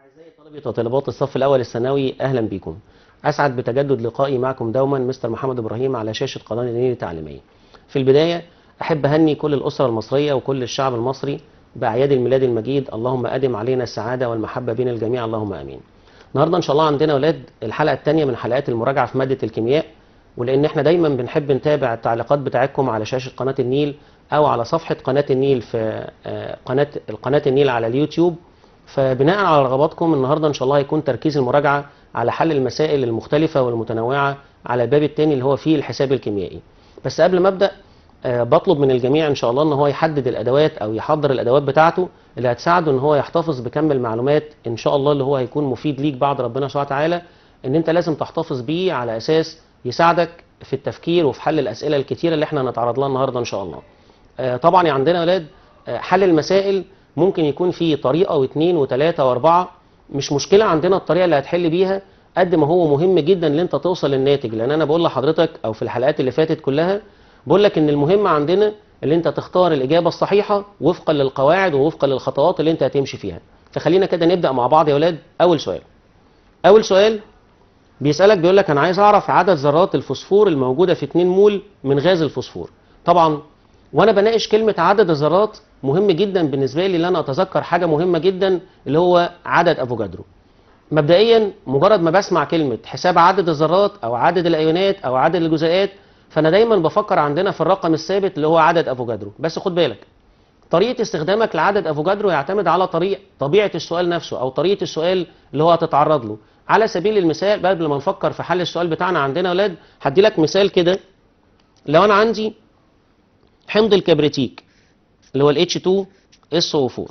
أعزائي طلبة وطالبات الصف الأول الثانوي أهلا بكم أسعد بتجدد لقائي معكم دوما مستر محمد إبراهيم على شاشة قناة النيل التعليمية في البداية أحب أهني كل الأسرة المصرية وكل الشعب المصري بأعياد الميلاد المجيد اللهم أدم علينا السعادة والمحبة بين الجميع اللهم آمين النهاردة إن شاء الله عندنا أولاد الحلقة الثانية من حلقات المراجعة في مادة الكيمياء ولأن احنا دايما بنحب نتابع التعليقات بتاعتكم على شاشة قناة النيل أو على صفحة قناة النيل في آه، قناة القناة النيل على اليوتيوب فبناء على رغباتكم النهارده ان شاء الله هيكون تركيز المراجعه على حل المسائل المختلفه والمتنوعه على الباب الثاني اللي هو فيه الحساب الكيميائي. بس قبل ما ابدا آه، بطلب من الجميع ان شاء الله ان هو يحدد الادوات او يحضر الادوات بتاعته اللي هتساعده ان هو يحتفظ بكم المعلومات ان شاء الله اللي هو هيكون مفيد ليك بعد ربنا سبحانه وتعالى ان انت لازم تحتفظ بيه على اساس يساعدك في التفكير وفي حل الاسئله الكتيره اللي احنا هنتعرض لها النهارده ان شاء الله. آه، طبعا عندنا اولاد آه، حل المسائل ممكن يكون فيه طريقه واثنين وثلاثه واربعه مش مشكله عندنا الطريقه اللي هتحل بيها قد ما هو مهم جدا ان انت توصل للناتج لان انا بقول لحضرتك او في الحلقات اللي فاتت كلها بقول لك ان المهم عندنا اللي انت تختار الاجابه الصحيحه وفقا للقواعد ووفقا للخطوات اللي انت هتمشي فيها فخلينا كده نبدا مع بعض يا اولاد اول سؤال اول سؤال بيسالك بيقول لك انا عايز اعرف عدد ذرات الفوسفور الموجوده في 2 مول من غاز الفوسفور طبعا وانا بناقش كلمه عدد الذرات مهم جدا بالنسبه لي ان انا اتذكر حاجه مهمه جدا اللي هو عدد افوجادرو مبدئيا مجرد ما بسمع كلمه حساب عدد الذرات او عدد الايونات او عدد الجزيئات فانا دايما بفكر عندنا في الرقم الثابت اللي هو عدد افوجادرو بس خد بالك طريقه استخدامك لعدد افوجادرو يعتمد على طريق طبيعه السؤال نفسه او طريقه السؤال اللي هو هتتعرض له على سبيل المثال بقى قبل ما نفكر في حل السؤال بتاعنا عندنا يا اولاد هدي لك مثال كده لو انا عندي حمض الكبريتيك اللي هو ال H2SO4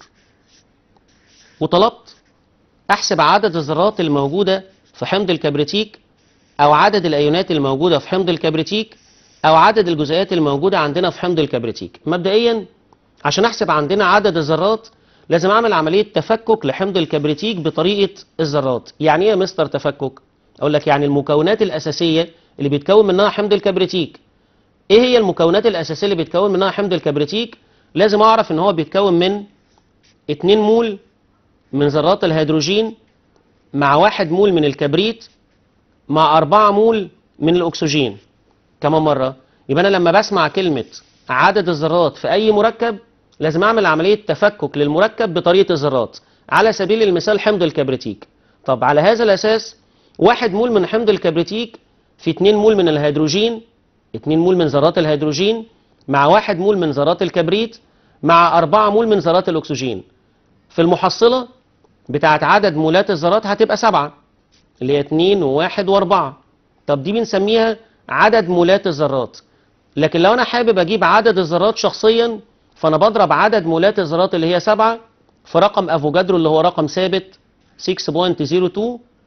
وطلبت احسب عدد الذرات الموجوده في حمض الكبريتيك او عدد الايونات الموجوده في حمض الكبريتيك او عدد الجزيئات الموجوده عندنا في حمض الكبريتيك مبدئيا عشان احسب عندنا عدد الذرات لازم اعمل عمليه تفكك لحمض الكبريتيك بطريقه الذرات يعني ايه يا مستر تفكك اقول لك يعني المكونات الاساسيه اللي بيتكون منها حمض الكبريتيك ايه هي المكونات الاساسيه اللي بيتكون منها حمض الكبريتيك لازم اعرف ان هو بيتكون من 2 مول من ذرات الهيدروجين مع 1 مول من الكبريت مع 4 مول من الاكسجين كمان مره يبقى انا لما بسمع كلمه عدد الذرات في اي مركب لازم اعمل عمليه تفكك للمركب بطريقه الذرات على سبيل المثال حمض الكبريتيك طب على هذا الاساس 1 مول من حمض الكبريتيك في 2 مول من الهيدروجين 2 مول من ذرات الهيدروجين مع 1 مول من ذرات الكبريت مع 4 مول من ذرات الأكسجين في المحصلة بتاعت عدد مولات الذرات هتبقى 7 اللي هي 2 و1 و4 طب دي بنسميها عدد مولات الذرات لكن لو أنا حابب أجيب عدد الذرات شخصيا فأنا بضرب عدد مولات الذرات اللي هي 7 في رقم أفوجادرو اللي هو رقم ثابت 6.02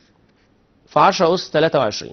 في 10 أس 23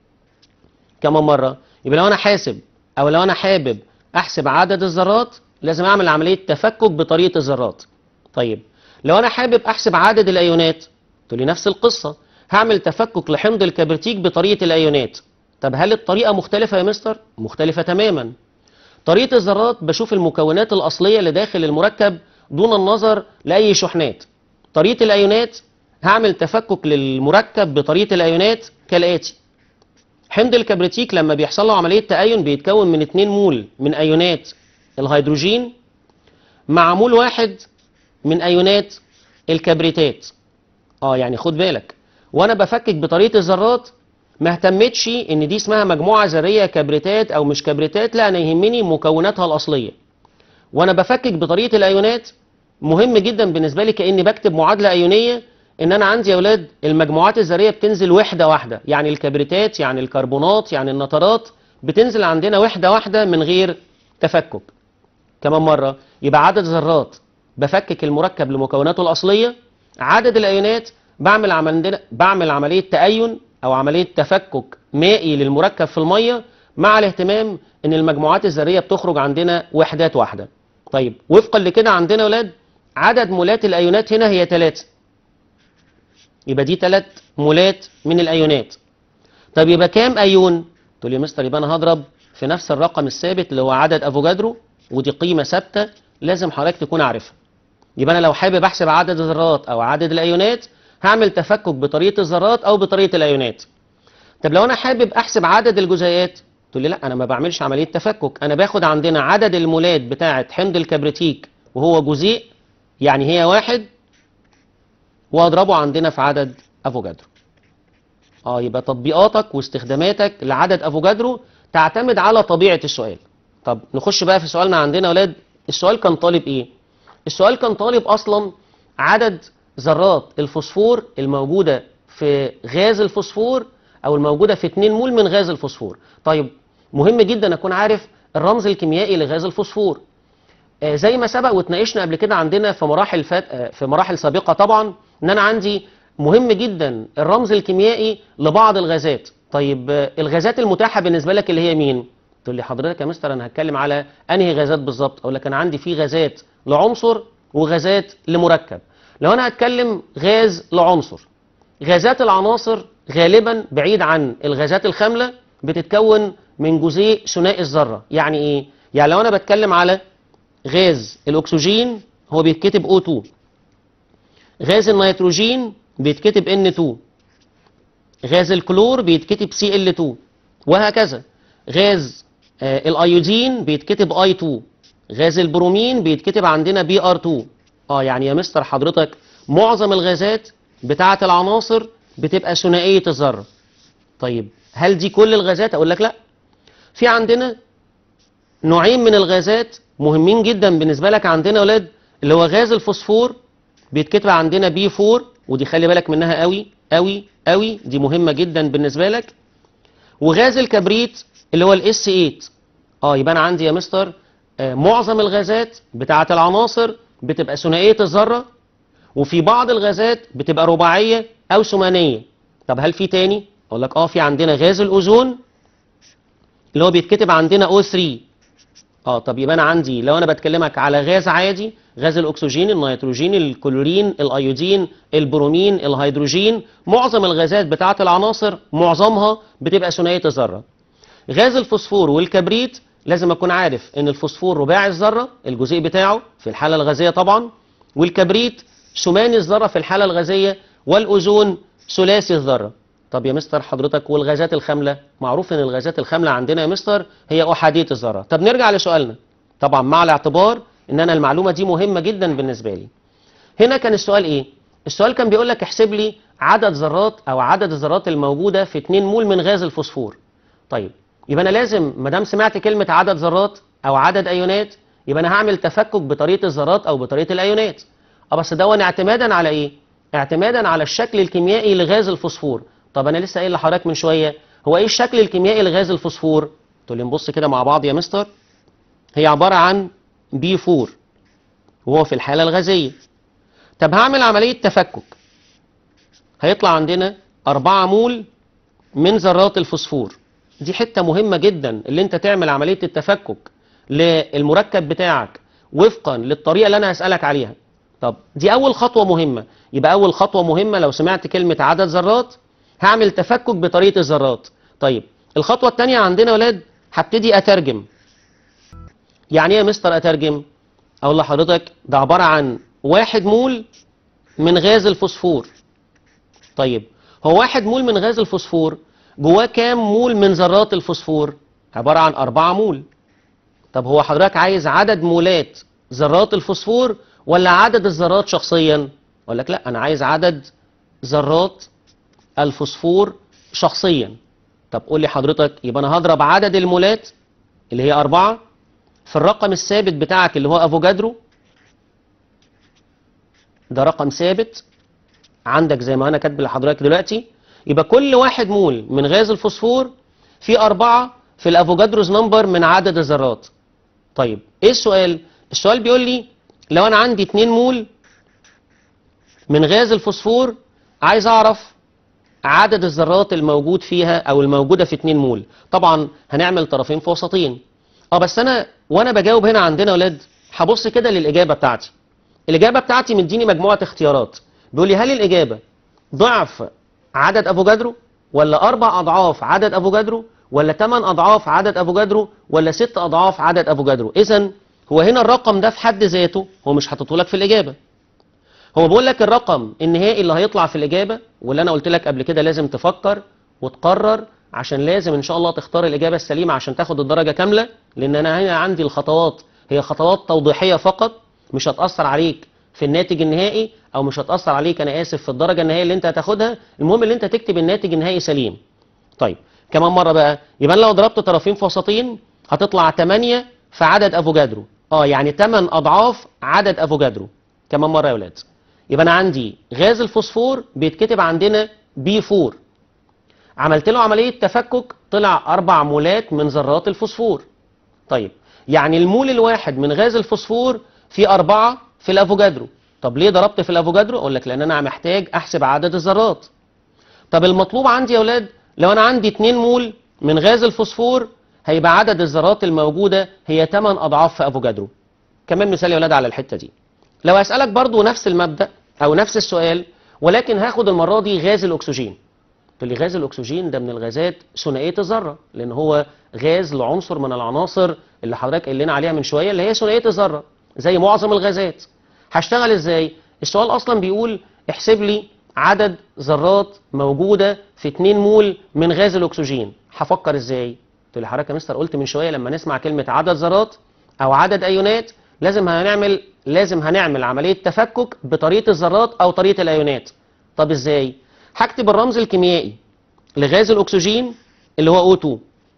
كمان مرة يبقى لو أنا حاسب أو لو أنا حابب أحسب عدد الذرات لازم اعمل عمليه تفكك بطريقه الذرات طيب لو انا حابب احسب عدد الايونات تقول لي نفس القصه هعمل تفكك لحمض الكبريتيك بطريقه الايونات طب هل الطريقه مختلفه يا مستر مختلفه تماما طريقه الذرات بشوف المكونات الاصليه اللي داخل المركب دون النظر لاي شحنات طريقه الايونات هعمل تفكك للمركب بطريقه الايونات كالاتي حمض الكبريتيك لما بيحصل له عمليه تأين بيتكون من 2 مول من ايونات الهيدروجين مع مول واحد من ايونات الكبريتات اه يعني خد بالك وانا بفكك بطريقه الذرات ما اهتمتش ان دي اسمها مجموعه ذريه كبريتات او مش كبريتات لا انا يهمني مكوناتها الاصليه وانا بفكك بطريقه الايونات مهم جدا بالنسبه لي كاني بكتب معادله ايونيه ان انا عندي يا اولاد المجموعات الذريه بتنزل وحده واحده يعني الكبريتات يعني الكربونات يعني النترات بتنزل عندنا وحده واحده من غير تفكك كمان مرة يبقى عدد ذرات بفكك المركب لمكوناته الأصلية عدد الأيونات بعمل عملنا بعمل عملية تأين أو عملية تفكك مائي للمركب في المية مع الاهتمام إن المجموعات الذرية بتخرج عندنا وحدات واحدة طيب وفقا لكده عندنا أولاد عدد مولات الأيونات هنا هي ثلاثة يبقى دي ثلاث مولات من الأيونات طب يبقى كام أيون؟ تقول لي يا مستر يبقى أنا هضرب في نفس الرقم الثابت اللي هو عدد افوجادرو ودي قيمه ثابته لازم حضرتك تكون عارفها يبقى انا لو حابب احسب عدد الذرات او عدد الايونات هعمل تفكك بطريقه الذرات او بطريقه الايونات طب لو انا حابب احسب عدد الجزيئات تقول لي لا انا ما بعملش عمليه تفكك انا باخد عندنا عدد المولات بتاعه حمض الكبريتيك وهو جزيء يعني هي واحد واضربه عندنا في عدد افوجادرو اه يبقى تطبيقاتك واستخداماتك لعدد افوجادرو تعتمد على طبيعه السؤال طب نخش بقى في سؤالنا عندنا يا اولاد السؤال كان طالب ايه السؤال كان طالب اصلا عدد ذرات الفوسفور الموجوده في غاز الفوسفور او الموجوده في 2 مول من غاز الفوسفور طيب مهم جدا اكون عارف الرمز الكيميائي لغاز الفوسفور آه، زي ما سبق واتناقشنا قبل كده عندنا في مراحل فات آه، في مراحل سابقه طبعا ان انا عندي مهم جدا الرمز الكيميائي لبعض الغازات طيب آه، الغازات المتاحه بالنسبه لك اللي هي مين تقول لي حضرتك يا مستر انا هتكلم على انهي غازات بالظبط اقول لك انا عندي في غازات لعنصر وغازات لمركب لو انا هتكلم غاز لعنصر غازات العناصر غالبا بعيد عن الغازات الخامله بتتكون من جزيء ثنائي الذره يعني ايه يعني لو انا بتكلم على غاز الاكسجين هو بيتكتب O2 غاز النيتروجين بيتكتب N2 غاز الكلور بيتكتب Cl2 وهكذا غاز آه، الايودين بيتكتب I2 غاز البرومين بيتكتب عندنا Br2 اه يعني يا مستر حضرتك معظم الغازات بتاعه العناصر بتبقى ثنائيه الذره طيب هل دي كل الغازات اقول لك لا في عندنا نوعين من الغازات مهمين جدا بالنسبه لك عندنا يا اولاد اللي هو غاز الفوسفور بيتكتب عندنا بي 4 ودي خلي بالك منها قوي قوي قوي دي مهمه جدا بالنسبه لك وغاز الكبريت اللي هو الاس 8 اه يبقى انا عندي يا مستر آه معظم الغازات بتاعه العناصر بتبقى ثنائيه الذره وفي بعض الغازات بتبقى رباعيه او ثمانيه طب هل في تاني اقول لك اه في عندنا غاز الاوزون اللي هو بيتكتب عندنا O3 اه طب يبقى انا عندي لو انا بتكلمك على غاز عادي غاز الاكسجين النيتروجين الكلورين الايودين البرومين الهيدروجين معظم الغازات بتاعه العناصر معظمها بتبقى ثنائيه الذره غاز الفوسفور والكبريت لازم اكون عارف ان الفوسفور رباعي الذره الجزيء بتاعه في الحاله الغازيه طبعا والكبريت ثماني الذره في الحاله الغازيه والاوزون ثلاثي الذره طب يا مستر حضرتك والغازات الخامله معروف ان الغازات الخامله عندنا يا مستر هي احاديه الذره طب نرجع لسؤالنا طبعا مع الاعتبار ان انا المعلومه دي مهمه جدا بالنسبه لي هنا كان السؤال ايه السؤال كان بيقول لك احسب لي عدد ذرات او عدد الذرات الموجوده في 2 مول من غاز الفوسفور طيب يبقى انا لازم ما دام سمعت كلمه عدد ذرات او عدد ايونات يبقى انا هعمل تفكك بطريقه الذرات او بطريقه الايونات اه بس ده اعتمادا على ايه اعتمادا على الشكل الكيميائي لغاز الفوسفور طب انا لسه قايل لحضرتك من شويه هو ايه الشكل الكيميائي لغاز الفوسفور تقول لي نبص كده مع بعض يا مستر هي عباره عن بي 4 وهو في الحاله الغازيه طب هعمل عمليه تفكك هيطلع عندنا 4 مول من ذرات الفوسفور دي حته مهمه جدا اللي انت تعمل عمليه التفكك للمركب بتاعك وفقا للطريقه اللي انا هسالك عليها طب دي اول خطوه مهمه يبقى اول خطوه مهمه لو سمعت كلمه عدد ذرات هعمل تفكك بطريقه الذرات طيب الخطوه الثانيه عندنا يا ولاد هبتدي اترجم يعني ايه يا مستر اترجم اقول لحضرتك ده عباره عن واحد مول من غاز الفوسفور طيب هو واحد مول من غاز الفوسفور جواه كام مول من ذرات الفوسفور عباره عن أربعة مول طب هو حضرتك عايز عدد مولات ذرات الفوسفور ولا عدد الذرات شخصيا اقول لك لا انا عايز عدد ذرات الفوسفور شخصيا طب قول لي حضرتك يبقى انا هضرب عدد المولات اللي هي أربعة في الرقم الثابت بتاعك اللي هو افوجادرو ده رقم ثابت عندك زي ما انا كاتب لحضرتك دلوقتي يبقى كل واحد مول من غاز الفوسفور في أربعة في الافوجادروز نمبر من عدد الذرات طيب ايه السؤال السؤال بيقول لي لو انا عندي 2 مول من غاز الفوسفور عايز اعرف عدد الذرات الموجود فيها او الموجوده في 2 مول طبعا هنعمل طرفين في وسطين اه بس انا وانا بجاوب هنا عندنا يا ولاد هبص كده للاجابه بتاعتي الاجابه بتاعتي مديني مجموعه اختيارات بيقول لي هل الاجابه ضعف عدد افوجادرو ولا اربع اضعاف عدد افوجادرو ولا ثمان اضعاف عدد افوجادرو ولا ست اضعاف عدد افوجادرو اذا هو هنا الرقم ده في حد ذاته هو مش حاططه لك في الاجابه هو بيقول لك الرقم النهائي اللي هيطلع في الاجابه واللي انا قلت لك قبل كده لازم تفكر وتقرر عشان لازم ان شاء الله تختار الاجابه السليمه عشان تاخد الدرجه كامله لان انا هنا عندي الخطوات هي خطوات توضيحيه فقط مش هتاثر عليك في الناتج النهائي او مش هتاثر عليك انا اسف في الدرجه النهائيه اللي انت هتاخدها المهم ان انت تكتب الناتج النهائي سليم طيب كمان مره بقى يبقى أنا لو ضربت طرفين في وسطين هتطلع 8 في عدد افوجادرو اه يعني 8 اضعاف عدد افوجادرو كمان مره يا ولاد يبقى انا عندي غاز الفوسفور بيتكتب عندنا بي 4 عملت له عمليه تفكك طلع اربع مولات من ذرات الفوسفور طيب يعني المول الواحد من غاز الفوسفور فيه أربعة في الافوجادرو طب ليه ضربت في الافوجادرو اقول لك لان انا محتاج احسب عدد الذرات طب المطلوب عندي يا اولاد لو انا عندي 2 مول من غاز الفوسفور هيبقى عدد الذرات الموجوده هي 8 اضعاف في افوجادرو كمان مثال يا اولاد على الحته دي لو اسالك برضو نفس المبدا او نفس السؤال ولكن هاخد المره دي غاز الاكسجين تقول لي غاز الاكسجين ده من الغازات ثنائيه الذره لان هو غاز لعنصر من العناصر اللي حضرتك قايل لنا عليها من شويه اللي هي ثنائيه الذره زي معظم الغازات هشتغل ازاي السؤال اصلا بيقول احسب لي عدد ذرات موجوده في 2 مول من غاز الاكسجين هفكر ازاي تقول لي حضرتك يا مستر قلت من شويه لما نسمع كلمه عدد ذرات او عدد ايونات لازم هنعمل لازم هنعمل عمليه تفكك بطريقه الذرات او طريقه الايونات طب ازاي هكتب الرمز الكيميائي لغاز الاكسجين اللي هو O2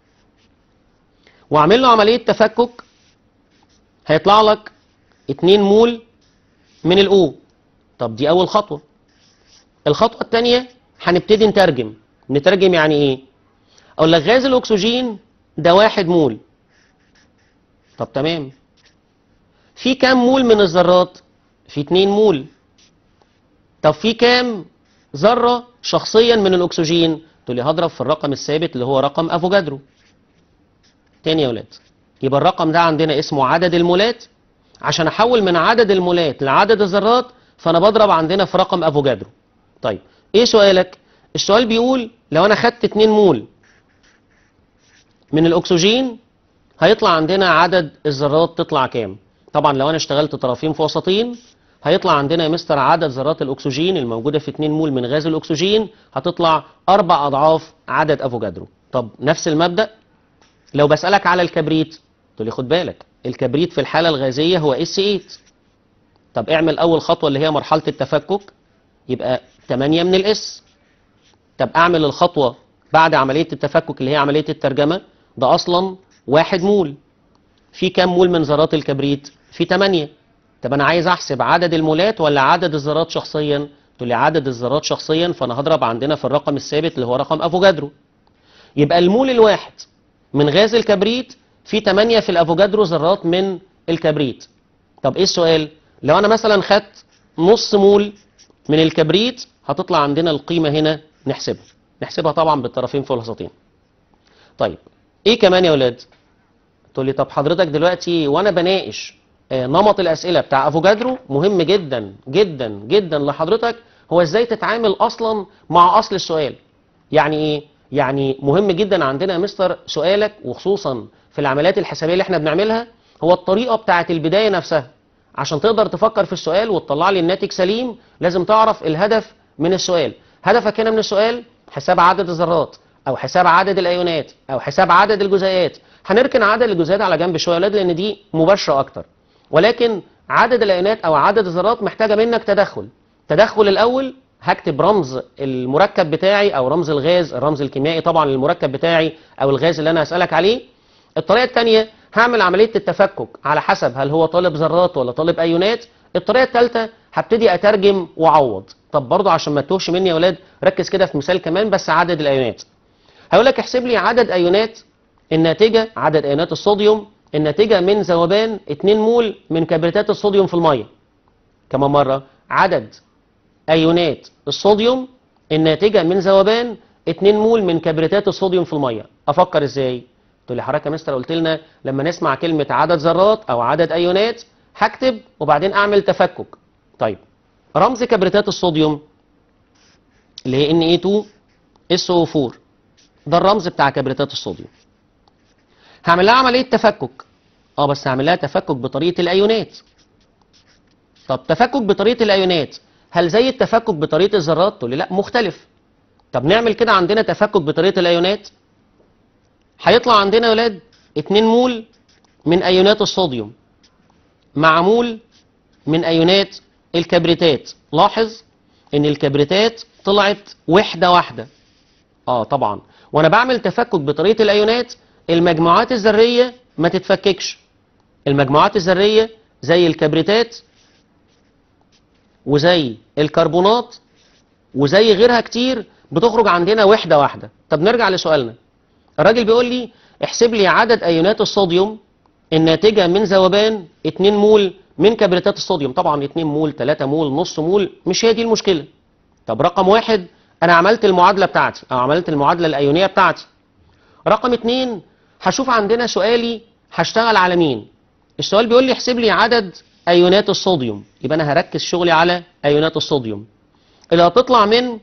واعمل له عمليه تفكك هيطلع لك 2 مول من الاو طب دي اول خطوه الخطوه الثانيه هنبتدي نترجم نترجم يعني ايه اقول لك غاز الاكسجين ده واحد مول طب تمام في كام مول من الذرات في 2 مول طب في كام ذره شخصيا من الاكسجين تقول لي هضرب في الرقم الثابت اللي هو رقم افوجادرو تاني يا ولاد يبقى الرقم ده عندنا اسمه عدد المولات عشان احول من عدد المولات لعدد الذرات فانا بضرب عندنا في رقم افوجادرو طيب ايه سؤالك السؤال بيقول لو انا خدت 2 مول من الاكسجين هيطلع عندنا عدد الذرات تطلع كام طبعا لو انا اشتغلت طرفين في وسطين هيطلع عندنا يا مستر عدد ذرات الاكسجين الموجوده في 2 مول من غاز الاكسجين هتطلع اربع اضعاف عدد افوجادرو طب نفس المبدا لو بسالك على الكبريت تقول لي خد بالك الكبريت في الحاله الغازيه هو اس 8 طب اعمل اول خطوه اللي هي مرحله التفكك يبقى 8 من الاس طب اعمل الخطوه بعد عمليه التفكك اللي هي عمليه الترجمه ده اصلا واحد مول في كام مول من ذرات الكبريت في 8 طب انا عايز احسب عدد المولات ولا عدد الذرات شخصيا تقول لي عدد الذرات شخصيا فانا هضرب عندنا في الرقم الثابت اللي هو رقم افوجادرو يبقى المول الواحد من غاز الكبريت في 8 في الافوجادرو ذرات من الكبريت طب ايه السؤال لو انا مثلا خدت نص مول من الكبريت هتطلع عندنا القيمه هنا نحسبها نحسبها طبعا بالطرفين في الوسطين طيب ايه كمان يا ولاد تقول لي طب حضرتك دلوقتي وانا بناقش آه، نمط الاسئله بتاع افوجادرو مهم جدا جدا جدا لحضرتك هو ازاي تتعامل اصلا مع اصل السؤال يعني ايه يعني مهم جدا عندنا يا مستر سؤالك وخصوصا في العمليات الحسابيه اللي احنا بنعملها هو الطريقه بتاعه البدايه نفسها عشان تقدر تفكر في السؤال وتطلع لي الناتج سليم لازم تعرف الهدف من السؤال هدفك هنا من السؤال حساب عدد الذرات او حساب عدد الايونات او حساب عدد الجزيئات هنركن عدد الجزيئات على جنب شويه يا اولاد لان دي مباشره اكتر ولكن عدد الايونات او عدد الذرات محتاجه منك تدخل تدخل الاول هكتب رمز المركب بتاعي او رمز الغاز الرمز الكيميائي طبعا للمركب بتاعي او الغاز اللي انا هسالك عليه الطريقه الثانيه هعمل عمليه التفكك على حسب هل هو طالب ذرات ولا طالب ايونات الطريقه الثالثه هبتدي اترجم واعوض طب برضه عشان ما تتوهش مني يا اولاد ركز كده في مثال كمان بس عدد الايونات هقول لك احسب لي عدد ايونات الناتجه عدد ايونات الصوديوم الناتجه من ذوبان 2 مول من كبريتات الصوديوم في الميه كمان مره عدد ايونات الصوديوم الناتجه من ذوبان 2 مول من كبريتات الصوديوم في الميه افكر ازاي تقول لي حضرتك يا مستر قلت لنا لما نسمع كلمه عدد ذرات او عدد ايونات هكتب وبعدين اعمل تفكك طيب رمز كبريتات الصوديوم اللي هي Na2SO4 ده الرمز بتاع كبريتات الصوديوم هعمل لها عمليه تفكك اه بس هعمل لها تفكك بطريقه الايونات طب تفكك بطريقه الايونات هل زي التفكك بطريقه الذرات تقول لي لا مختلف طب نعمل كده عندنا تفكك بطريقه الايونات هيطلع عندنا يا ولاد 2 مول من ايونات الصوديوم مع مول من ايونات الكبريتات لاحظ ان الكبريتات طلعت وحده واحده اه طبعا وانا بعمل تفكك بطريقه الايونات المجموعات الذريه ما تتفككش المجموعات الذريه زي الكبريتات وزي الكربونات وزي غيرها كتير بتخرج عندنا وحده واحده طب نرجع لسؤالنا الراجل بيقول لي احسب لي عدد ايونات الصوديوم الناتجه من ذوبان 2 مول من كبريتات الصوديوم طبعا 2 مول 3 مول نص مول مش هي دي المشكله طب رقم واحد انا عملت المعادله بتاعتي او عملت المعادله الايونيه بتاعتي رقم اتنين هشوف عندنا سؤالي هشتغل على مين السؤال بيقول لي احسب لي عدد ايونات الصوديوم يبقى انا هركز شغلي على ايونات الصوديوم اللي هتطلع من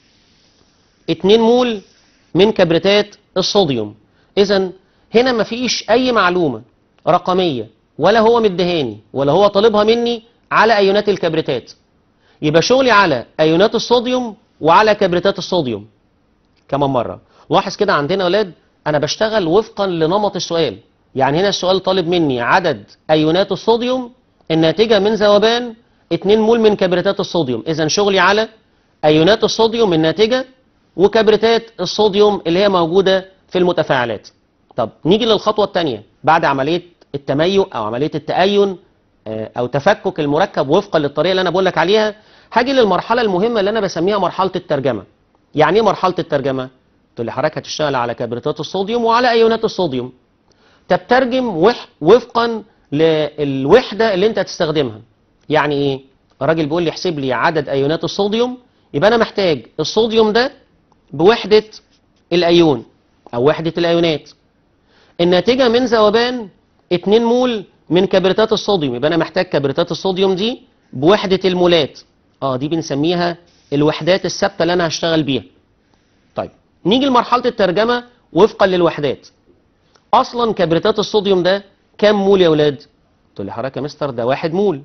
2 مول من كبريتات الصوديوم اذا هنا مفيش اي معلومه رقميه ولا هو مدهاني ولا هو طالبها مني على ايونات الكبريتات يبقى شغلي على ايونات الصوديوم وعلى كبريتات الصوديوم كمان مره لاحظ كده عندنا يا اولاد انا بشتغل وفقا لنمط السؤال يعني هنا السؤال طالب مني عدد ايونات الصوديوم الناتجه من ذوبان 2 مول من كبريتات الصوديوم اذا شغلي على ايونات الصوديوم الناتجه وكبريتات الصوديوم اللي هي موجوده في المتفاعلات طب نيجي للخطوه الثانيه بعد عمليه التميؤ او عمليه التأين آه، او تفكك المركب وفقا للطريقه اللي انا بقول لك عليها هاجي للمرحله المهمه اللي انا بسميها مرحله الترجمه يعني ايه مرحله الترجمه تقول لي حضرتك هتشتغل على كبريتات الصوديوم وعلى ايونات الصوديوم تترجم وح وفقا للوحده اللي انت هتستخدمها يعني ايه الراجل بيقول لي احسب لي عدد ايونات الصوديوم يبقى انا محتاج الصوديوم ده بوحده الايون او وحده الايونات الناتجه من ذوبان 2 مول من كبريتات الصوديوم يبقى انا محتاج كبريتات الصوديوم دي بوحده المولات اه دي بنسميها الوحدات الثابته اللي انا هشتغل بيها طيب نيجي لمرحله الترجمه وفقا للوحدات اصلا كبريتات الصوديوم ده كام مول يا ولاد تقول لي حضرتك يا مستر ده واحد مول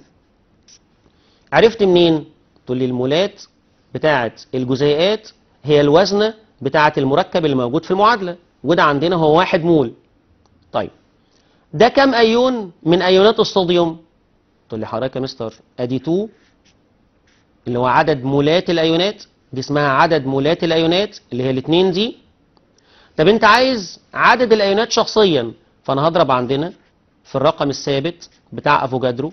عرفت منين تقول لي المولات بتاعه الجزيئات هي الوزنه بتاعه المركب اللي موجود في المعادله وده عندنا هو واحد مول طيب ده كام ايون من ايونات الصوديوم تقول لي حضرتك يا مستر ادي 2 اللي هو عدد مولات الايونات دي اسمها عدد مولات الايونات اللي هي الاثنين دي طب انت عايز عدد الايونات شخصيا فانا هضرب عندنا في الرقم الثابت بتاع افوجادرو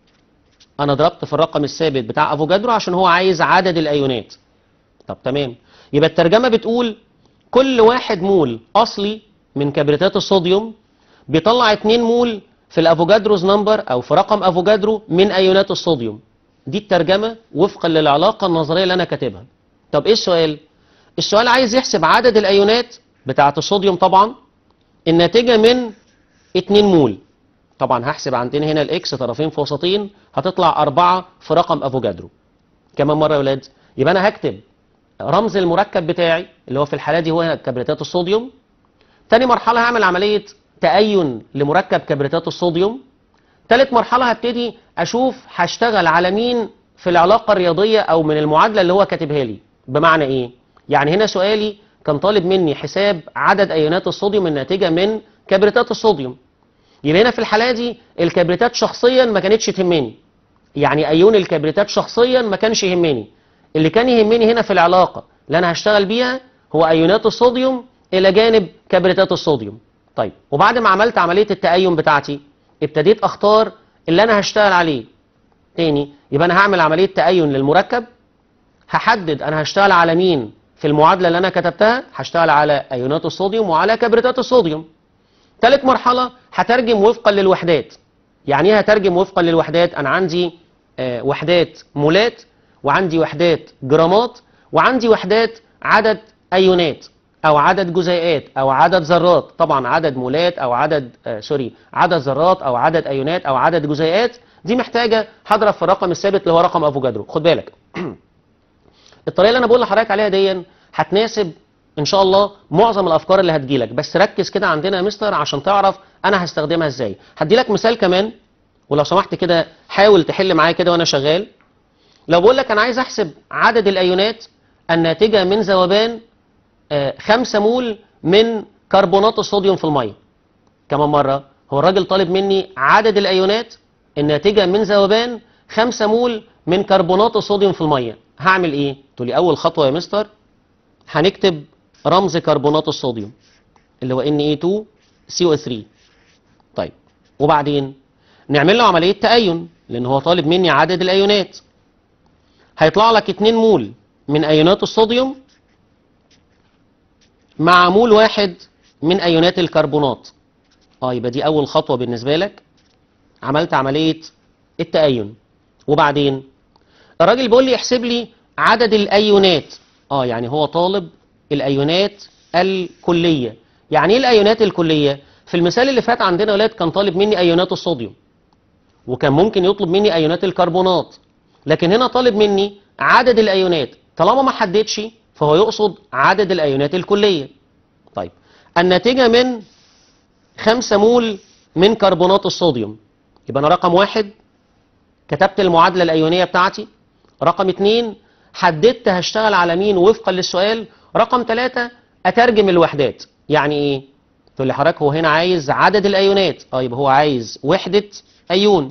انا ضربت في الرقم الثابت بتاع افوجادرو عشان هو عايز عدد الايونات طب تمام يبقى الترجمه بتقول كل واحد مول اصلي من كبريتات الصوديوم بيطلع 2 مول في الافوجادروز نمبر او في رقم افوجادرو من ايونات الصوديوم دي الترجمه وفقا للعلاقه النظريه اللي انا كاتبها طب ايه السؤال السؤال عايز يحسب عدد الايونات بتاعه الصوديوم طبعا الناتجه من 2 مول طبعا هحسب عندنا هنا الاكس طرفين في وسطين هتطلع 4 في رقم افوجادرو كمان مره يا ولاد يبقى انا هكتب رمز المركب بتاعي اللي هو في الحاله دي هو كبريتات الصوديوم تاني مرحله هعمل عمليه تأين لمركب كبريتات الصوديوم تالت مرحله هبتدي اشوف هشتغل على مين في العلاقه الرياضيه او من المعادله اللي هو كاتبها لي بمعنى ايه يعني هنا سؤالي كان طالب مني حساب عدد ايونات الصوديوم الناتجه من كبريتات الصوديوم يبقى هنا في الحاله دي الكبريتات شخصيا ما كانتش تهمني يعني ايون الكبريتات شخصيا ما كانش يهمني اللي كان يهمني هنا في العلاقه اللي انا هشتغل بيها هو ايونات الصوديوم الى جانب كبريتات الصوديوم طيب وبعد ما عملت عمليه التأين بتاعتي ابتديت اختار اللي انا هشتغل عليه تاني يبقى انا هعمل عمليه تأين للمركب هحدد انا هشتغل على مين في المعادله اللي انا كتبتها هشتغل على ايونات الصوديوم وعلى كبريتات الصوديوم ثالث مرحله هترجم وفقا للوحدات يعني ايه هترجم وفقا للوحدات انا عندي آه وحدات مولات وعندي وحدات جرامات وعندي وحدات عدد ايونات او عدد جزيئات او عدد ذرات طبعا عدد مولات او عدد آه سوري عدد ذرات او عدد ايونات او عدد جزيئات دي محتاجه هضرب في الرقم الثابت اللي هو رقم افوجادرو خد بالك الطريقه اللي انا بقول لحضرتك عليها دي هتناسب ان شاء الله معظم الافكار اللي هتجيلك بس ركز كده عندنا يا مستر عشان تعرف انا هستخدمها ازاي هدي لك مثال كمان ولو سمحت كده حاول تحل معايا كده وانا شغال لو بقول لك انا عايز احسب عدد الايونات الناتجه من ذوبان 5 مول من كربونات الصوديوم في الميه كمان مره هو الراجل طالب مني عدد الايونات الناتجه من ذوبان 5 مول من كربونات الصوديوم في الميه هعمل ايه تقول لي اول خطوه يا مستر هنكتب رمز كربونات الصوديوم اللي هو Na2CO3 طيب وبعدين نعمل له عمليه تأين لان هو طالب مني عدد الايونات هيطلع لك 2 مول من ايونات الصوديوم مع مول واحد من ايونات الكربونات اه يبقى دي اول خطوه بالنسبه لك عملت عمليه التأين وبعدين الراجل بيقول لي احسب لي عدد الايونات اه يعني هو طالب الايونات الكليه يعني ايه الايونات الكليه في المثال اللي فات عندنا يا ولاد كان طالب مني ايونات الصوديوم وكان ممكن يطلب مني ايونات الكربونات لكن هنا طالب مني عدد الايونات طالما ما حددش فهو يقصد عدد الايونات الكليه طيب الناتجه من 5 مول من كربونات الصوديوم يبقى انا رقم واحد كتبت المعادله الايونيه بتاعتي رقم اتنين حددت هشتغل على مين وفقا للسؤال رقم ثلاثة اترجم الوحدات يعني ايه تقول لي حضرتك هو هنا عايز عدد الايونات اه يبقى هو عايز وحده ايون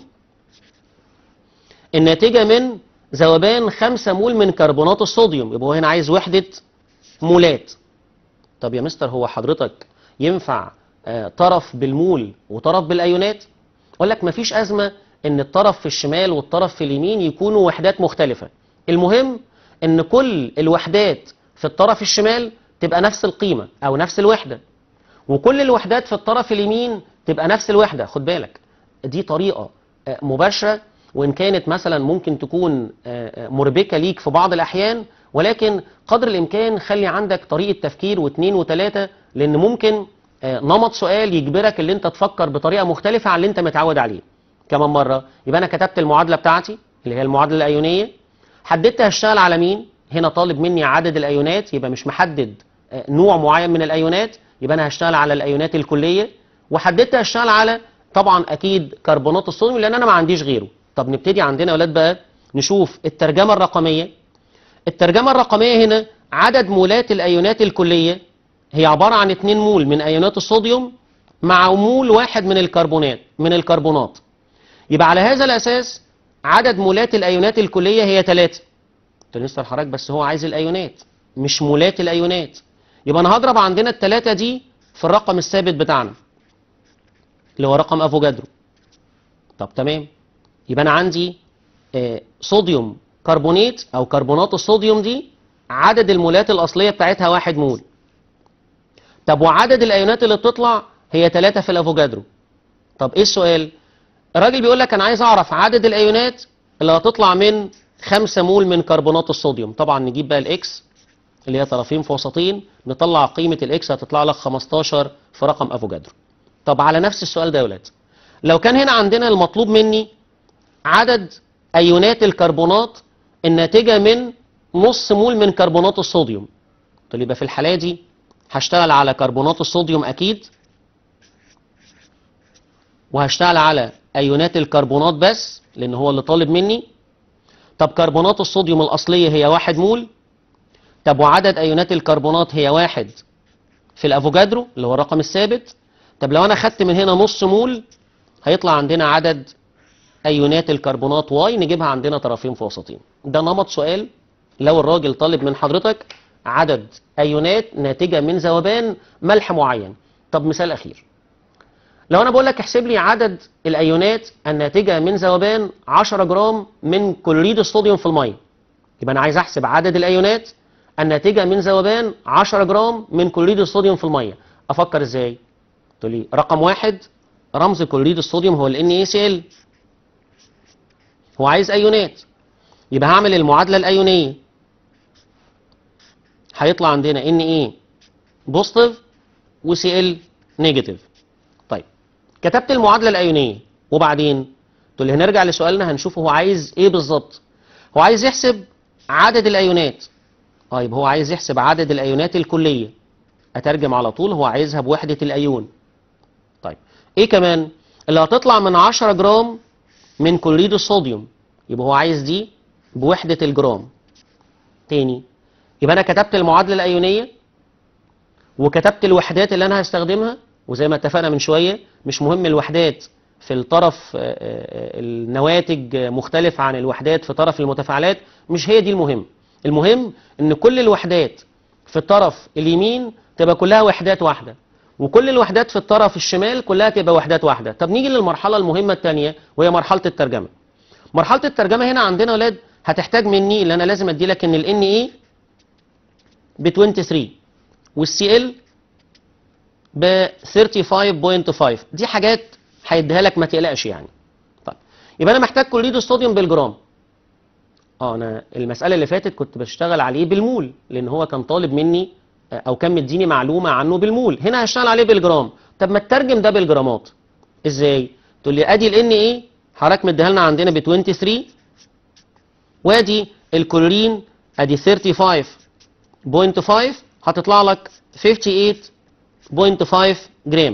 الناتجه من ذوبان 5 مول من كربونات الصوديوم يبقى هو هنا عايز وحده مولات طب يا مستر هو حضرتك ينفع آه، طرف بالمول وطرف بالايونات اقول لك مفيش ازمه ان الطرف في الشمال والطرف في اليمين يكونوا وحدات مختلفه المهم ان كل الوحدات في الطرف الشمال تبقى نفس القيمه او نفس الوحده وكل الوحدات في الطرف اليمين تبقى نفس الوحده خد بالك دي طريقه آه، مباشره وان كانت مثلا ممكن تكون آه، آه، مربكه ليك في بعض الاحيان ولكن قدر الامكان خلي عندك طريقه تفكير واثنين وثلاثه لان ممكن آه، نمط سؤال يجبرك اللي انت تفكر بطريقه مختلفه عن اللي انت متعود عليه كمان مره يبقى انا كتبت المعادله بتاعتي اللي هي المعادله الايونيه حددت هشتغل على مين هنا طالب مني عدد الايونات يبقى مش محدد آه، نوع معين من الايونات يبقى انا هشتغل على الايونات الكليه وحددت هشتغل على طبعا اكيد كربونات الصوديوم لان انا ما عنديش غيره طب نبتدي عندنا يا اولاد بقى نشوف الترجمه الرقميه الترجمه الرقميه هنا عدد مولات الايونات الكليه هي عباره عن 2 مول من ايونات الصوديوم مع مول واحد من الكربونات من الكربونات يبقى على هذا الاساس عدد مولات الايونات الكليه هي 3 قلت لسه حضرتك بس هو عايز الايونات مش مولات الايونات يبقى انا هضرب عندنا الثلاثه دي في الرقم الثابت بتاعنا اللي هو رقم افوجادرو طب تمام يبقى انا عندي آه، صوديوم كربونات او كربونات الصوديوم دي عدد المولات الاصليه بتاعتها واحد مول طب وعدد الايونات اللي بتطلع هي 3 في الافوجادرو طب ايه السؤال الراجل بيقول لك انا عايز اعرف عدد الايونات اللي هتطلع من 5 مول من كربونات الصوديوم طبعا نجيب بقى الاكس اللي هي طرفين في وسطين نطلع قيمه الاكس هتطلع لك 15 في رقم افوجادرو طب على نفس السؤال ده يا ولاد لو كان هنا عندنا المطلوب مني عدد ايونات الكربونات الناتجه من نص مول من كربونات الصوديوم طيب يبقى في الحاله دي هشتغل على كربونات الصوديوم اكيد وهشتغل على ايونات الكربونات بس لان هو اللي طالب مني طب كربونات الصوديوم الاصليه هي واحد مول طب وعدد ايونات الكربونات هي واحد في الافوجادرو اللي هو الرقم الثابت طب لو انا خدت من هنا نص مول هيطلع عندنا عدد ايونات الكربونات واي نجيبها عندنا طرفين في وسطين ده نمط سؤال لو الراجل طالب من حضرتك عدد ايونات ناتجه من ذوبان ملح معين طب مثال اخير لو انا بقول لك احسب لي عدد الايونات الناتجه من ذوبان 10 جرام من كلوريد الصوديوم في الميه يبقى انا عايز احسب عدد الايونات الناتجه من ذوبان 10 جرام من كلوريد الصوديوم في الميه افكر ازاي تقول لي رقم واحد رمز كلوريد الصوديوم هو ال NaCl هو عايز ايونات يبقى هعمل المعادله الايونيه هيطلع عندنا Na بوزيتيف وCl نيجاتيف طيب كتبت المعادله الايونيه وبعدين تقول لي هنرجع لسؤالنا هنشوف هو عايز ايه بالظبط هو عايز يحسب عدد الايونات طيب هو عايز يحسب عدد الايونات الكليه اترجم على طول هو عايزها بوحده الايون طيب ايه كمان اللي هتطلع من 10 جرام من كلوريد الصوديوم يبقى هو عايز دي بوحدة الجرام تاني يبقى انا كتبت المعادلة الايونية وكتبت الوحدات اللي انا هستخدمها وزي ما اتفقنا من شوية مش مهم الوحدات في الطرف آه، آه، النواتج مختلف عن الوحدات في طرف المتفاعلات مش هي دي المهم المهم ان كل الوحدات في الطرف اليمين تبقى كلها وحدات واحدة وكل الوحدات في الطرف الشمال كلها تبقى وحدات واحدة طب نيجي للمرحلة المهمة الثانية وهي مرحلة الترجمة مرحلة الترجمة هنا عندنا يا ولاد هتحتاج مني اللي انا لازم ادي لك ان ال Na ب 23 والسي ال ب 35.5 دي حاجات هيديها لك ما تقلقش يعني طيب يبقى انا محتاج كلوريد الصوديوم بالجرام اه انا المساله اللي فاتت كنت بشتغل عليه بالمول لان هو كان طالب مني آه، او كان مديني معلومه عنه بالمول هنا هشتغل عليه بالجرام طب ما تترجم ده بالجرامات ازاي تقول لي ادي ال ان ايه حضرتك مديها لنا عندنا ب 23 وادي الكلورين ادي 35.5 هتطلع لك 58.5 جرام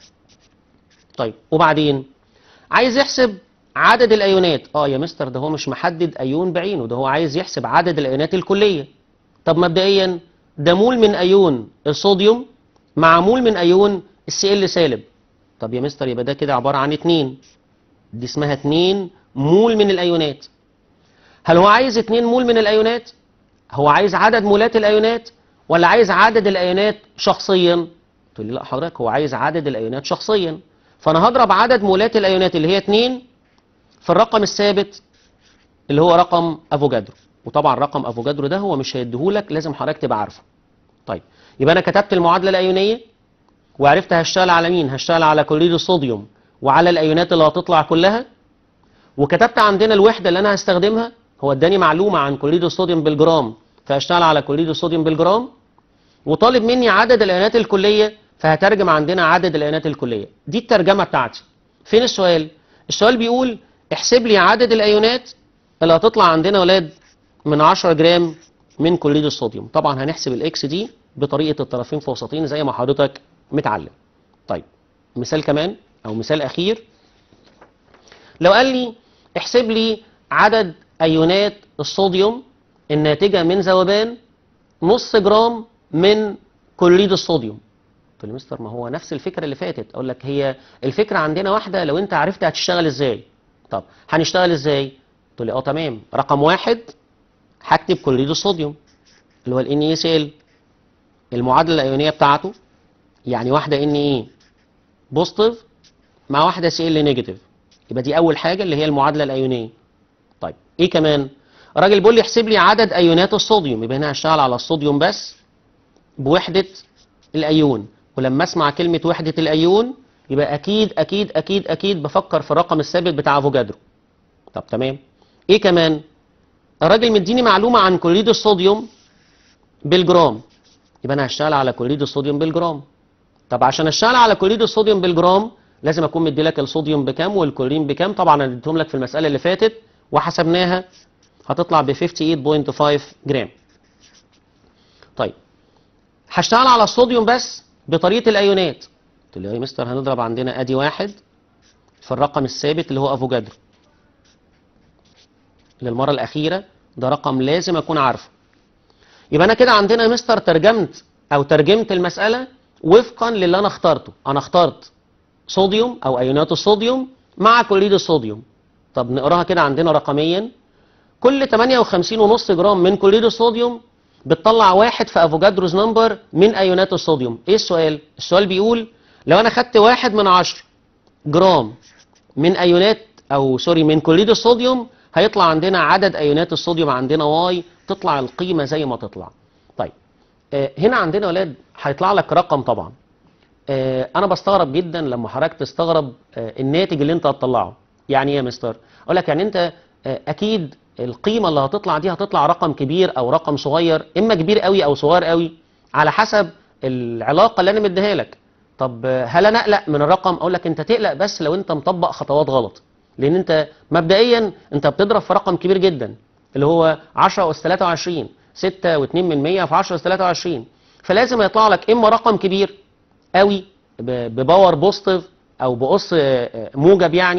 طيب وبعدين عايز يحسب عدد الايونات اه يا مستر ده هو مش محدد ايون بعينه ده هو عايز يحسب عدد الايونات الكليه طب مبدئيا ده مول من ايون الصوديوم مع مول من ايون السي ال سالب طب يا مستر يبقى ده كده عباره عن اتنين دي اسمها اتنين مول من الايونات هل هو عايز اتنين مول من الايونات هو عايز عدد مولات الايونات ولا عايز عدد الايونات شخصيا تقول لي لا حضرتك هو عايز عدد الايونات شخصيا فانا هضرب عدد مولات الايونات اللي هي 2 في الرقم الثابت اللي هو رقم افوجادرو وطبعا رقم افوجادرو ده هو مش هيديهولك لازم حضرتك تبقى عارفه طيب يبقى انا كتبت المعادله الايونيه وعرفت هشتغل على مين هشتغل على كلوريد الصوديوم وعلى الايونات اللي هتطلع كلها وكتبت عندنا الوحده اللي انا هستخدمها هو اداني معلومه عن كلوريد الصوديوم بالجرام فهشتغل على كلوريد الصوديوم بالجرام وطالب مني عدد الايونات الكليه فهترجم عندنا عدد الايونات الكليه دي الترجمه بتاعتي فين السؤال السؤال بيقول احسب لي عدد الايونات اللي هتطلع عندنا ولاد من 10 جرام من كلوريد الصوديوم طبعا هنحسب الاكس دي بطريقه الطرفين في وسطين زي ما حضرتك متعلم طيب مثال كمان او مثال اخير لو قال لي احسب لي عدد ايونات الصوديوم الناتجه من ذوبان نص جرام من كلوريد الصوديوم قلت له مستر ما هو نفس الفكره اللي فاتت اقول لك هي الفكره عندنا واحده لو انت عرفت هتشتغل ازاي طب هنشتغل ازاي تقول لي اه تمام رقم واحد هكتب كلوريد الصوديوم اللي هو ال NaCl المعادله الايونيه بتاعته يعني واحده Na بوزيتيف مع واحده Cl نيجاتيف يبقى دي اول حاجه اللي هي المعادله الايونيه طيب ايه كمان الراجل بيقول لي احسب لي عدد ايونات الصوديوم يبقى هنا هشتغل على الصوديوم بس بوحده الايون ولما اسمع كلمه وحده الايون يبقى اكيد اكيد اكيد اكيد بفكر في الرقم الثابت بتاع افوجادرو طب تمام ايه كمان الراجل مديني معلومه عن كلوريد الصوديوم بالجرام يبقى انا هشتغل على كلوريد الصوديوم بالجرام طب عشان اشتغل على كلوريد الصوديوم بالجرام لازم اكون مدي لك الصوديوم بكام والكلورين بكام طبعا انا اديتهم لك في المساله اللي فاتت وحسبناها هتطلع ب 58.5 جرام طيب هشتغل على الصوديوم بس بطريقه الايونات قلت له يا مستر هنضرب عندنا ادي واحد في الرقم الثابت اللي هو افوجادرو للمره الاخيره ده رقم لازم اكون عارفه يبقى انا كده عندنا يا مستر ترجمت او ترجمت المساله وفقا للي انا اخترته انا اخترت صوديوم او ايونات الصوديوم مع كلوريد الصوديوم طب نقراها كده عندنا رقميا كل 58.5 جرام من كلوريد الصوديوم بتطلع واحد في افوجادروز نمبر من ايونات الصوديوم ايه السؤال السؤال بيقول لو انا خدت واحد من عشر جرام من ايونات او سوري من كلوريد الصوديوم هيطلع عندنا عدد ايونات الصوديوم عندنا واي تطلع القيمه زي ما تطلع طيب آه هنا عندنا ولاد هيطلع لك رقم طبعا آه انا بستغرب جدا لما حضرتك تستغرب آه الناتج اللي انت هتطلعه يعني ايه يا مستر اقول لك يعني انت آه اكيد القيمه اللي هتطلع دي هتطلع رقم كبير او رقم صغير اما كبير قوي او صغير قوي على حسب العلاقه اللي انا مديها لك طب هل انا اقلق من الرقم اقول لك انت تقلق بس لو انت مطبق خطوات غلط لان انت مبدئيا انت بتضرب في رقم كبير جدا اللي هو 10 اس 23 6 و2 من 100 في 10 اس 23 فلازم يطلع لك اما رقم كبير قوي ب- بباور بوزيتيف او بقص آه، موجب يعني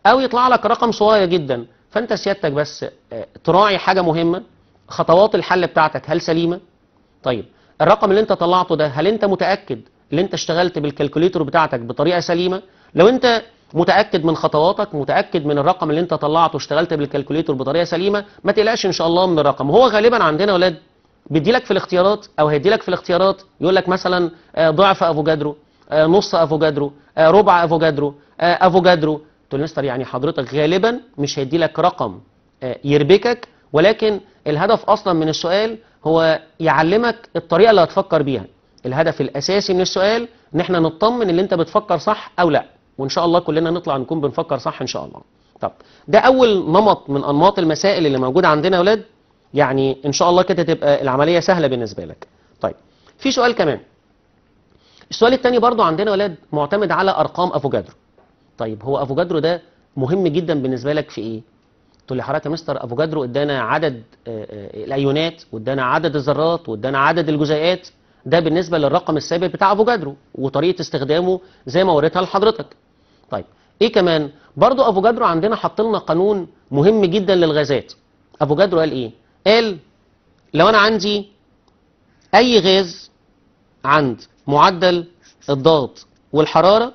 او يطلع لك رقم صغير جدا فانت سيادتك بس آه، تراعي حاجه مهمه خطوات الحل بتاعتك هل سليمه طيب الرقم اللي انت طلعته ده هل انت متاكد ان انت اشتغلت بالكالكوليتور بتاعتك بطريقه سليمه لو انت متاكد من خطواتك متاكد من الرقم اللي انت طلعته واشتغلت بالكالكوليتور بطريقه سليمه ما تقلقش ان شاء الله من الرقم هو غالبا عندنا يا اولاد بيديلك في الاختيارات او هيديلك في الاختيارات يقول لك مثلا آه، ضعف افوجادرو آه، نص افوجادرو آه، ربع افوجادرو آه، افوجادرو تقول له مستر يعني حضرتك غالبا مش هيديلك رقم آه، يربكك ولكن الهدف اصلا من السؤال هو يعلمك الطريقه اللي هتفكر بيها الهدف الاساسي من السؤال ان احنا نطمن ان انت بتفكر صح او لا وان شاء الله كلنا نطلع نكون بنفكر صح ان شاء الله طب ده اول نمط من انماط المسائل اللي موجوده عندنا يا اولاد يعني ان شاء الله كده تبقى العمليه سهله بالنسبه لك طيب في سؤال كمان السؤال الثاني برضو عندنا يا ولاد معتمد على ارقام افوجادرو طيب هو افوجادرو ده مهم جدا بالنسبه لك في ايه تقول لي حضرتك يا مستر افوجادرو ادانا عدد آه، آه، الايونات وادانا عدد الذرات وادانا عدد الجزيئات ده بالنسبه للرقم الثابت بتاع افوجادرو وطريقه استخدامه زي ما وريتها لحضرتك طيب ايه كمان برضو افوجادرو عندنا حط لنا قانون مهم جدا للغازات افوجادرو قال ايه قال لو انا عندي اي غاز عند معدل الضغط والحراره